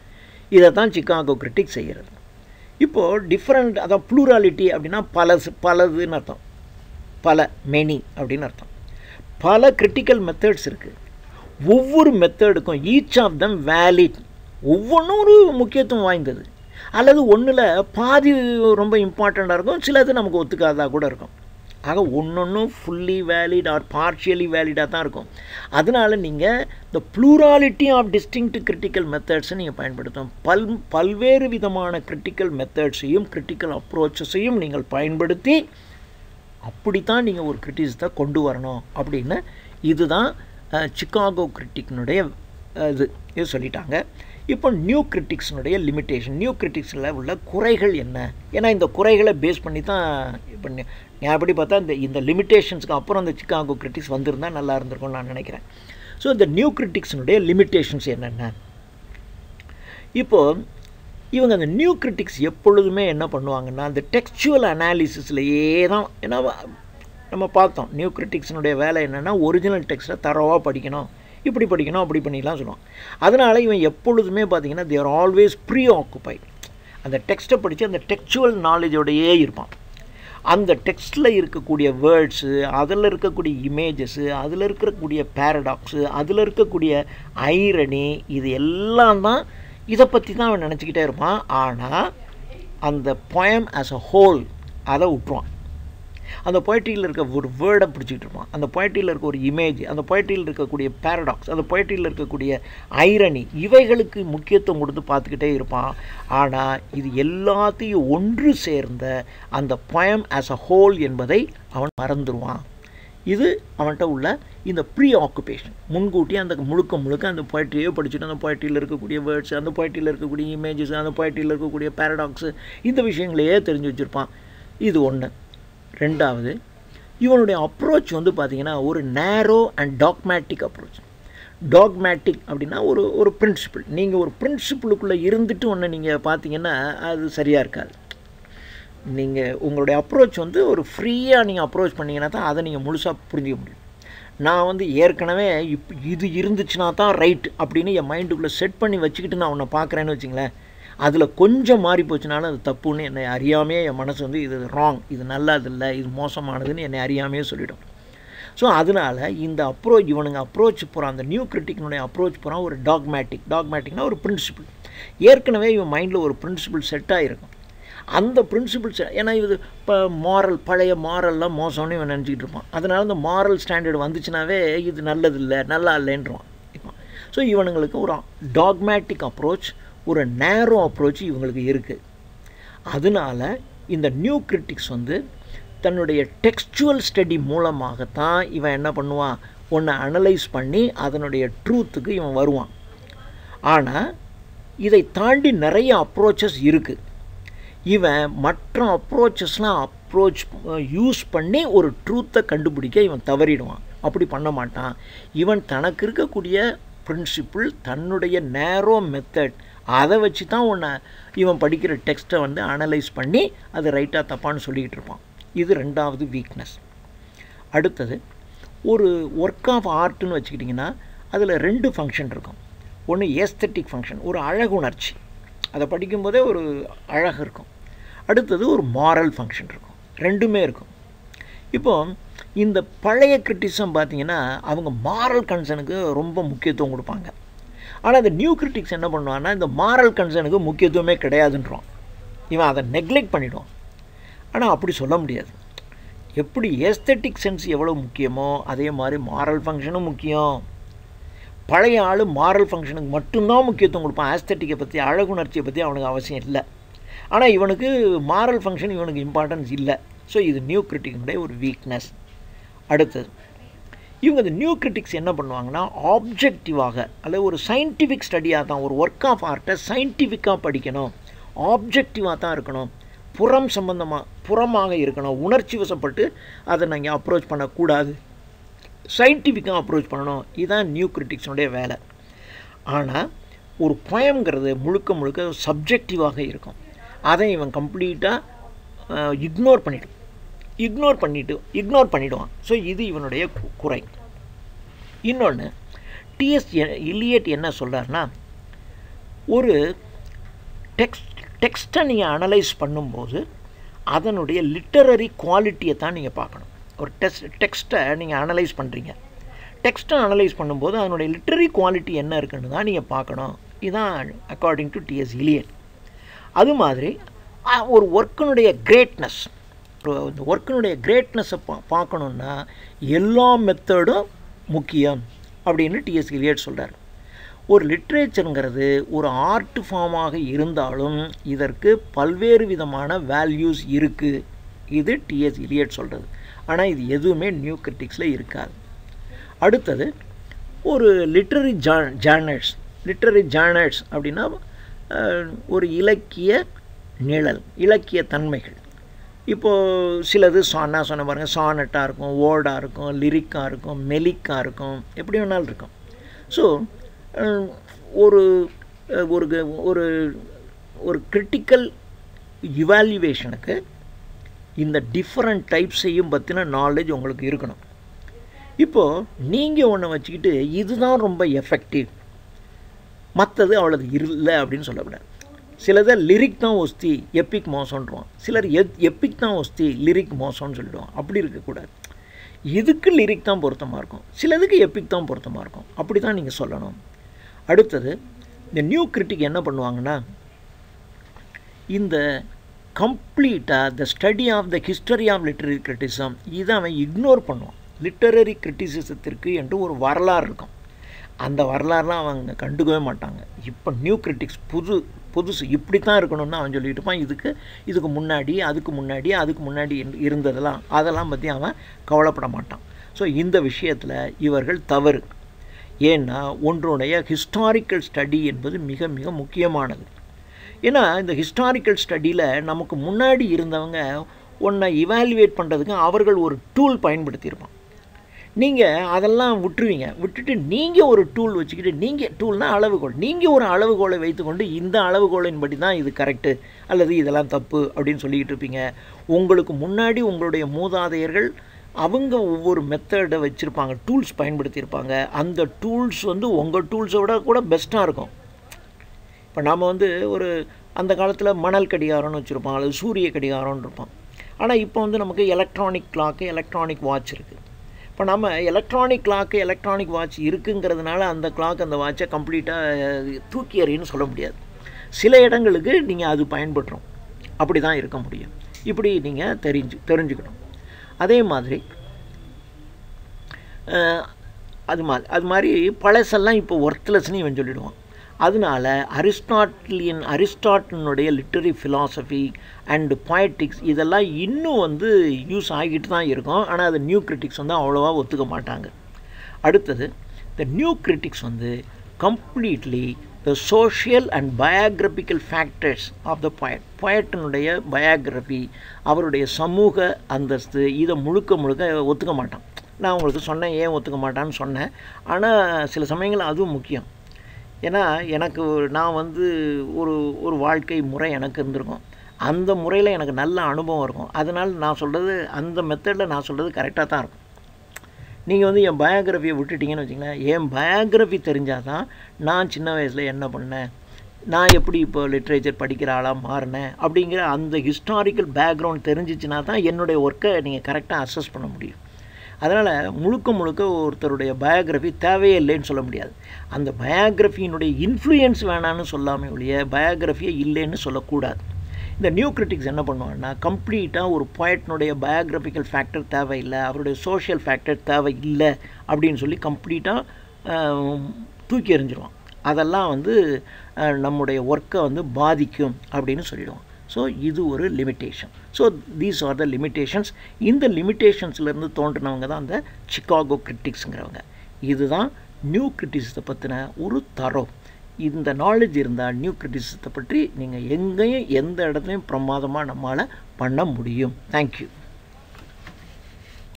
இதை தான் Chicago critic செய்கிறது இப்போது different அதான் plurality அப்படின்னா பலசு பலதுன்னு அர்த்தம் பல மெனி அப்படின்னு அர்த்தம் பல கிரிட்டிக்கல் மெத்தட்ஸ் இருக்குது ஒவ்வொரு மெத்தடுக்கும் ஈச் ஆஃப் தம் வேலிட் ஒவ்வொன்றும் ஒரு முக்கியத்துவம் வாய்ந்தது அல்லது ஒன்றில் பாதி ரொம்ப இம்பார்ட்டண்ட்டாக இருக்கும் சிலது நமக்கு ஒத்துக்காததாக கூட இருக்கும் ஆக ஒன்றொன்றும் ஃபுல்லி வேலிட் ஆர் பார்ஷியலி வேலிடாக தான் இருக்கும் அதனால் நீங்கள் இந்த ப்ளூராலிட்டி ஆஃப் டிஸ்டிங்க்ட் கிரிட்டிக்கல் மெத்தட்ஸை நீங்கள் பயன்படுத்தும் பல் பல்வேறு விதமான கிரிட்டிக்கல் மெத்தட்ஸையும் கிரிட்டிக்கல் அப்ரோச்சஸையும் நீங்கள் பயன்படுத்தி அப்படித்தான் நீங்கள் ஒரு கிரிட்டிசத்தை கொண்டு வரணும் அப்படின்னு இதுதான் சிக்காகோ கிரிட்டிக்னுடைய இது இது சொல்லிட்டாங்க இப்போ நியூ கிரிட்டிக்ஸினுடைய லிமிட்டேஷன் நியூ கிரிட்டிக்ஸில் உள்ள குறைகள் என்ன ஏன்னா இந்த குறைகளை பேஸ் பண்ணி தான் இப்போ ஞாபடி பார்த்தா இந்த இந்த லிமிட்டேஷன்ஸ்க்கு அப்புறம் இந்த சிக்காகோ கிரிட்டிக்ஸ் வந்திருந்தால் நல்லா இருந்திருக்கும்னு நான் நினைக்கிறேன் ஸோ இந்த நியூ கிரிட்டிக்ஸினுடைய லிமிட்டேஷன்ஸ் என்னென்ன இப்போது இவங்க அந்த நியூ கிரிட்டிக்ஸ் எப்பொழுதுமே என்ன பண்ணுவாங்கன்னா அந்த டெக்ஸ்சுவல் அனாலிசிஸ்லையே தான் ஏன்னா நம்ம பார்த்தோம் நியூ கிரிட்டிக்ஸினுடைய வேலை என்னென்னா ஒரிஜினல் டெக்ஸ்ட்டை தரவாக படிக்கணும் இப்படி படிக்கணும் அப்படி பண்ணிலாம் சொல்லுவோம் அதனால் இவன் எப்பொழுதுமே பார்த்தீங்கன்னா தேர் ஆல்வேஸ் ப்ரீ ஆக்குபைட் அந்த டெக்ஸ்ட்டை படித்து அந்த டெக்ஸ்சுவல் நாலேஜோடையே இருப்பான் அந்த டெக்ஸ்ட்டில் இருக்கக்கூடிய வேர்ட்ஸு அதில் இருக்கக்கூடிய இமேஜஸ்ஸு அதில் இருக்கக்கூடிய பேரடாக்ஸு அதில் இருக்கக்கூடிய ஐரணி இது எல்லாம் தான் இதை பற்றி தான் அவன் நினச்சிக்கிட்டே இருப்பான் ஆனால் அந்த poem as a ஹோல் அதை விட்டுருவான் அந்த பொயட்ரியில் இருக்க ஒரு வேர்டை பிடிச்சிக்கிட்டு இருப்பான் அந்த பொயட்ரியில் இருக்க ஒரு இமேஜ் அந்த பொயட்ரியில் இருக்கக்கூடிய பேரடாக்ஸ் அந்த பொயட்ரியில் இருக்கக்கூடிய ஐரணி இவைகளுக்கு முக்கியத்துவம் கொடுத்து பார்த்துக்கிட்டே இருப்பான் ஆனால் இது எல்லாத்தையும் ஒன்று சேர்ந்த அந்த poem as a ஹோல் என்பதை அவன் மறந்துடுவான் இது அவன்கிட்ட உள்ள இந்த ப்ரீ ஆக்குபேஷன் முன்கூட்டி அந்த முழுக்க முழுக்க அந்த பொயட்ரியே படிச்சுட்டு அந்த பொயட்ரியில் இருக்கக்கூடிய வேர்ட்ஸ் அந்த பொயட்ரியில் இருக்கக்கூடிய இமேஜஸ் அந்த பொயட்ரியில் இருக்கக்கூடிய பேரடாக்ஸு இந்த விஷயங்களையே தெரிஞ்சு வச்சுருப்பான் இது ஒன்று ரெண்டாவது இவனுடைய அப்ரோச் வந்து பார்த்திங்கன்னா ஒரு நேரோ அண்ட் டாக்மேட்டிக் அப்ரோச் டாக்மேட்டிக் அப்படின்னா ஒரு ஒரு பிரின்சிபிள் நீங்கள் ஒரு பிரின்சிபிளுக்குள்ளே இருந்துட்டு ஒன்று நீங்கள் பார்த்தீங்கன்னா அது சரியாக இருக்காது நீங்கள் உங்களுடைய அப்ரோச் வந்து ஒரு ஃப்ரீயாக நீங்கள் அப்ரோச் பண்ணிங்கன்னா தான் அதை நீங்கள் முழுசாக புரிஞ்சிக்க முடியும் நான் வந்து ஏற்கனவே இப் இது இருந்துச்சுன்னா தான் ரைட் அப்படின்னு என் மைண்டுக்குள்ளே செட் பண்ணி வச்சுக்கிட்டு நான் உன்னை பார்க்குறேன்னு வச்சுங்களேன் அதில் கொஞ்சம் மாறி போச்சுனாலும் அது தப்புன்னு என்னை அறியாமையே என் மனசு வந்து இது ராங் இது நல்லது இல்லை இது மோசமானதுன்னு என்னை அறியாமையே சொல்லிடும் ஸோ அதனால் இந்த அப்ரோச் இவனுங்க அப்ரோச் போகிறான் அந்த நியூ கிரிட்டிக்னுடைய அப்ரோச் போகிறான் ஒரு டாக்மேட்டிக் டாக்மேட்டிக்னா ஒரு பிரின்சிபிள் ஏற்கனவே இவன் மைண்டில் ஒரு பிரின்சிபிள் செட் ஆகிருக்கும் அந்த பிரின்சிபிள்ஸ் ஏன்னா இது இப்போ மாரல் பழைய மாரல்லாம் மோசம்னு இவன் நினச்சிக்கிட்டு இருப்பான் அதனால் இந்த மாரல் ஸ்டாண்டர்டு வந்துச்சுனாவே இது நல்லது இல்லை நல்லா இல்லைன்றான் இப்போ ஸோ இவனுங்களுக்கு ஒரு டாக்மேட்டிக் அப்ரோச் ஒரு நேரோ அப்ரோச் இவங்களுக்கு இருக்குது அதனால இந்த நியூ கிரிட்டிக்ஸ் வந்து தன்னுடைய டெக்ஸ்சுவல் ஸ்டடி மூலமாகத்தான் இவன் என்ன பண்ணுவான் ஒன்றை அனலைஸ் பண்ணி அதனுடைய ட்ரூத்துக்கு இவன் வருவான் ஆனால் இதை தாண்டி நிறைய அப்ரோச்சஸ் இருக்குது இவன் மற்ற அப்ரோச்சஸ்லாம் அப்ரோச் யூஸ் பண்ணி ஒரு ட்ரூத்தை கண்டுபிடிக்க இவன் தவறிடுவான் அப்படி பண்ண மாட்டான் இவன் தனக்கு இருக்கக்கூடிய பிரின்சிபிள் தன்னுடைய நேரோ மெத்தட் அதை வச்சு தான் உன்னை இவன் படிக்கிற டெக்ஸ்ட்டை வந்து அனலைஸ் பண்ணி அது ரைட்டாக தப்பான்னு சொல்லிக்கிட்டு இருப்பான் இது ரெண்டாவது வீக்னஸ் அடுத்தது ஒரு ஒர்க் ஆஃப் ஆர்ட்னு வச்சுக்கிட்டிங்கன்னா அதில் ரெண்டு ஃபங்க்ஷன் இருக்கும் ஒன்று ஏஸ்தட்டிக் ஃபங்க்ஷன் ஒரு அழகுணர்ச்சி அதை படிக்கும்போதே ஒரு அழகு இருக்கும் அடுத்தது ஒரு மாரல் ஃபங்க்ஷன் இருக்கும் ரெண்டுமே இருக்கும் இப்போ இந்த பழைய கிரிட்டிசம் பார்த்தீங்கன்னா அவங்க மாரல் கன்சர்னுக்கு ரொம்ப முக்கியத்துவம் கொடுப்பாங்க ஆனால் இந்த நியூ கிரிட்டிக்ஸ் என்ன பண்ணுவான்னா இந்த மாரல் கன்சர்னுக்கு முக்கியத்துவமே கிடையாதுன்றான் இவன் அதை நெக்லெக்ட் பண்ணிவிடுவான் ஆனால் அப்படி சொல்ல முடியாது எப்படி ஏஸ்தட்டிக் சென்ஸ் எவ்வளோ முக்கியமோ அதே மாதிரி மாரல் ஃபங்க்ஷனும் முக்கியம் பழைய ஆள் மாரல் ஃபங்க்ஷனுக்கு மட்டும்தான் முக்கியத்துவம் கொடுப்பான் ஆஸ்தட்டிக்கை பற்றி அழகுணர்ச்சியை பற்றி அவனுக்கு அவசியம் இல்லை ஆனால் இவனுக்கு மாரல் ஃபங்க்ஷன் இவனுக்கு இம்பார்ட்டன்ஸ் இல்லை ஸோ இது நியூ கிரிட்டிக்கினுடைய ஒரு வீக்னஸ் அடுத்தது இவங்க இந்த நியூ கிரிட்டிக்ஸ் என்ன பண்ணுவாங்கன்னா ஆப்ஜெக்டிவாக அல்லது ஒரு சயின்டிஃபிக் ஸ்டடியாக தான் ஒரு ஒர்க் ஆஃப் ஆர்ட்டை சயின்டிஃபிக்காக படிக்கணும் ஆப்ஜெக்டிவாக தான் இருக்கணும் புறம் சம்பந்தமாக புறமாக இருக்கணும் உணர்ச்சி வசப்பட்டு அதை நீங்கள் அப்ரோச் பண்ணக்கூடாது சயின்டிஃபிக்காக அப்ரோச் பண்ணணும் இதுதான் நியூ கிரிட்டிக்ஸனுடைய வேலை ஆனால் ஒரு பயம்ங்கிறது முழுக்க முழுக்க சப்ஜெக்டிவாக இருக்கும் அதை இவன் கம்ப்ளீட்டாக இக்னோர் பண்ணிடும் இக்னோர் பண்ணிட்டு இக்னோர் பண்ணிவிடுவான் ஸோ இது இவனுடைய குறை இன்னொன்று டிஎஸ் இலியட் என்ன சொல்கிறாருன்னா ஒரு டெக்ஸ்ட் டெக்ஸ்ட்டை நீங்கள் அனலைஸ் பண்ணும்போது அதனுடைய லிட்டரரி குவாலிட்டியை தான் நீங்கள் பார்க்கணும் ஒரு டெஸ்ட் டெக்ஸ்ட்டை நீங்கள் அனலைஸ் பண்ணுறீங்க டெக்ஸ்ட்டை அனலைஸ் பண்ணும்போது அதனுடைய லிட்டரரி குவாலிட்டி என்ன இருக்குன்னு தான் நீங்கள் பார்க்கணும் இதுதான் அக்கார்டிங் டு டிஎஸ் இலியட் அது மாதிரி ஒரு ஒர்க்கினுடைய கிரேட்னஸ் இந்த ஒர்க்கினுடைய கிரேட்னஸை பா பார்க்கணுன்னா எல்லா மெத்தடும் முக்கியம் அப்படின்னு டிஎஸ் இலியட் சொல்கிறார் ஒரு லிட்ரேச்சருங்கிறது ஒரு ஆர்ட் ஃபார்மாக இருந்தாலும் இதற்கு பல்வேறு விதமான வேல்யூஸ் இருக்குது இது டிஎஸ் இலியட் சொல்கிறது ஆனால் இது எதுவுமே நியூ கிரிட்டிக்ஸில் இருக்காது அடுத்தது ஒரு லிட்ரரி ஜா ஜேர்னல்ஸ் லிட்ரரி ஜேர்னல்ஸ் அப்படின்னா ஒரு இலக்கிய நிழல் இலக்கிய தன்மைகள் இப்போது சிலது சானா சொன்ன பாருங்கள் சானட்டாக இருக்கும் ஓர்டாக இருக்கும் லிரிக்காக இருக்கும் மெலிக்காக இருக்கும் எப்படி வேணாலும் இருக்கும் ஸோ ஒரு ஒரு ஒரு ஒரு கிரிட்டிக்கல் இவால்யூவேஷனுக்கு இந்த டிஃப்ரெண்ட் டைப்ஸையும் பற்றின நாலேஜ் உங்களுக்கு இருக்கணும் இப்போது நீங்கள் ஒன்று வச்சுக்கிட்டு இதுதான் ரொம்ப எஃபெக்டிவ் மற்றது அவ்வளவு இல்லை அப்படின்னு சொல்லக்கூடாது சிலதை லிரிக் தான் ஒஸ்தி எப்பிக் மோசம்ன்றான் சிலர் எத் எப்பிக் தான் ஒஸ்தி லிரிக் மோசம்னு சொல்லிடுவான் அப்படி இருக்கக்கூடாது இதுக்கு லிரிக் தான் பொருத்தமாக இருக்கும் சிலதுக்கு எப்பிக் தான் பொருத்தமாக இருக்கும் அப்படி தான் நீங்கள் சொல்லணும் அடுத்தது இந்த நியூ கிரிட்டிக் என்ன பண்ணுவாங்கன்னா இந்த கம்ப்ளீட்டாக the study of the history of literary criticism இதை அவன் இக்னோர் பண்ணுவான் லிட்டரரி கிரிட்டிசிசத்திற்கு என்று ஒரு வரலாறு இருக்கும் அந்த வரலாறுலாம் அவங்க கண்டுக்கவே மாட்டாங்க இப்போ நியூ கிரிட்டிக்ஸ் புது புதுசு இப்படி தான் இருக்கணும்னு அவன் சொல்லிட்டு இருப்பான் இதுக்கு இதுக்கு முன்னாடி அதுக்கு முன்னாடி அதுக்கு முன்னாடி இரு- இருந்ததெல்லாம் அதெல்லாம் பற்றி அவன் கவலைப்பட மாட்டான் ஸோ இந்த விஷயத்தில் இவர்கள் தவறு ஏன்னா ஒன்றுடைய ஹிஸ்டாரிக்கல் ஸ்டடி என்பது மிக மிக முக்கியமானது ஏன்னா இந்த ஹிஸ்டாரிக்கல் ஸ்டடியில் நமக்கு முன்னாடி இருந்தவங்க ஒன்றை இவாலுவேட் பண்ணுறதுக்கு அவர்கள் ஒரு டூல் பயன்படுத்தியிருப்பான் நீங்கள் அதெல்லாம் விட்டுருவீங்க விட்டுட்டு நீங்கள் ஒரு டூல் வச்சுக்கிட்டு நீங்கள் டூல்னால் அளவுகோல் நீங்கள் ஒரு அளவுகோலை வைத்துக்கொண்டு இந்த அளவுகோலின்படி தான் இது கரெக்டு அல்லது இதெல்லாம் தப்பு அப்படின்னு சொல்லிக்கிட்டு இருப்பீங்க உங்களுக்கு முன்னாடி உங்களுடைய மூதாதையர்கள் அவங்க ஒவ்வொரு மெத்தடை வச்சுருப்பாங்க டூல்ஸ் பயன்படுத்தியிருப்பாங்க அந்த டூல்ஸ் வந்து உங்கள் டூல்ஸை விட கூட பெஸ்ட்டாக இருக்கும் இப்போ நாம் வந்து ஒரு அந்த காலத்தில் மணல் கடிகாரம்னு வச்சுருப்போம் அல்லது சூரிய கடிகாரம்னு இருப்போம் ஆனால் இப்போ வந்து நமக்கு எலக்ட்ரானிக் கிளாக்கு எலக்ட்ரானிக் வாட்ச் இருக்குது இப்போ நம்ம எலக்ட்ரானிக் கிளாக்கு எலக்ட்ரானிக் வாட்ச் இருக்குங்கிறதுனால அந்த கிளாக் அந்த வாட்சை கம்ப்ளீட்டாக தூக்கி எறின்னு சொல்ல முடியாது சில இடங்களுக்கு நீங்கள் அது பயன்படுறோம் அப்படி தான் இருக்க முடியும் இப்படி நீங்கள் தெரிஞ்சு தெரிஞ்சுக்கணும் அதே மாதிரி அஹ், அது மாதிரி அது மாதிரி பழசெல்லாம் இப்போ ஒர்த்லெஸ்னு இவன் சொல்லிடுவான் அதனால அரிஸ்டாட்லியன் அரிஸ்டாட்டினுடைய லிட்டரி ஃபிலாசபி அண்டு poetics இதெல்லாம் இன்னும் வந்து யூஸ் ஆகிட்டு தான் இருக்கும் ஆனால் அது நியூ கிரிட்டிக்ஸ் வந்து அவ்வளோவா ஒத்துக்க மாட்டாங்க அடுத்தது த நியூ கிரிட்டிக்ஸ் வந்து completely the social and biographical factors of the poet poetனுடைய பயோகிராஃபி அவருடைய சமூக அந்தஸ்து இதை முழுக்க முழுக்க ஒத்துக்க மாட்டான் நான் உங்களுக்கு சொன்னேன் ஏன் ஒத்துக்க மாட்டான்னு சொன்னேன் ஆனால் சில சமயங்கள் அதுவும் முக்கியம் ஏன்னா எனக்கு ஒரு- நான் வந்து ஒரு ஒரு வாழ்க்கை முறை எனக்கு இருந்திருக்கும் அந்த முறையில் எனக்கு நல்ல அனுபவம் இருக்கும் அதனால் நான் சொல்கிறது அந்த மெத்தடில் நான் சொல்கிறது கரெக்டாக தான் இருக்கும் நீங்கள் வந்து என் பயோகிராஃபியை விட்டுட்டீங்கன்னு வச்சிங்களேன் என் பயோகிராஃபி தெரிஞ்சால் தான் நான் சின்ன வயசில் என்ன பண்ணேன் நான் எப்படி இப்போ லிட்ரேச்சர் படிக்கிற ஆளாக மாறினேன் அப்படிங்கிற அந்த ஹிஸ்டாரிக்கல் பேக்ரவுண்ட் தெரிஞ்சிச்சுன்னா தான் என்னுடைய ஒர்க்கை நீங்கள் கரெக்டாக அசஸ் பண்ண முடியும் அதனால் முழுக்க முழுக்க ஒருத்தருடைய பயோகிராஃபி தேவையே இல்லைன்னு சொல்ல முடியாது அந்த பயோகிராஃபியினுடைய இன்ஃப்ளூயன்ஸ் வேணான்னு சொல்லாமல் ஒழிய பயோகிராஃபியே இல்லைன்னு சொல்லக்கூடாது இந்த நியூ கிரிட்டிக்ஸ் என்ன பண்ணுவாங்கன்னா கம்ப்ளீட்டாக ஒரு போய்ட்னுடைய பயோகிராஃபிக்கல் ஃபேக்டர் தேவையில்லை அவருடைய சோஷியல் ஃபேக்டர் தேவையில்லை அப்படின்னு சொல்லி கம்ப்ளீட்டாக தூக்கி எறிஞ்சிருவான் அதெல்லாம் வந்து அஹ், நம்முடைய ஒர்க்கை வந்து பாதிக்கும் அப்படின்னு சொல்லிடுவான் ஸோ இது ஒரு limitation so these are the limitations இந்த லிமிட்டேஷன்ஸ்லேருந்து தோன்றினவங்க தான் அந்த சிகாகோ கிரிட்டிக்ஸுங்கிறவங்க இதுதான் நியூ கிரிட்டிசத்தை பற்றின ஒரு தரம் இந்த நாலேஜ் இருந்தால் நியூ கிரிட்டிசிசத்தை பற்றி நீங்கள் எங்கேயும் எந்த இடத்துலையும் பிரமாதமாக நம்மளால் பண்ண முடியும் தேங்க்யூ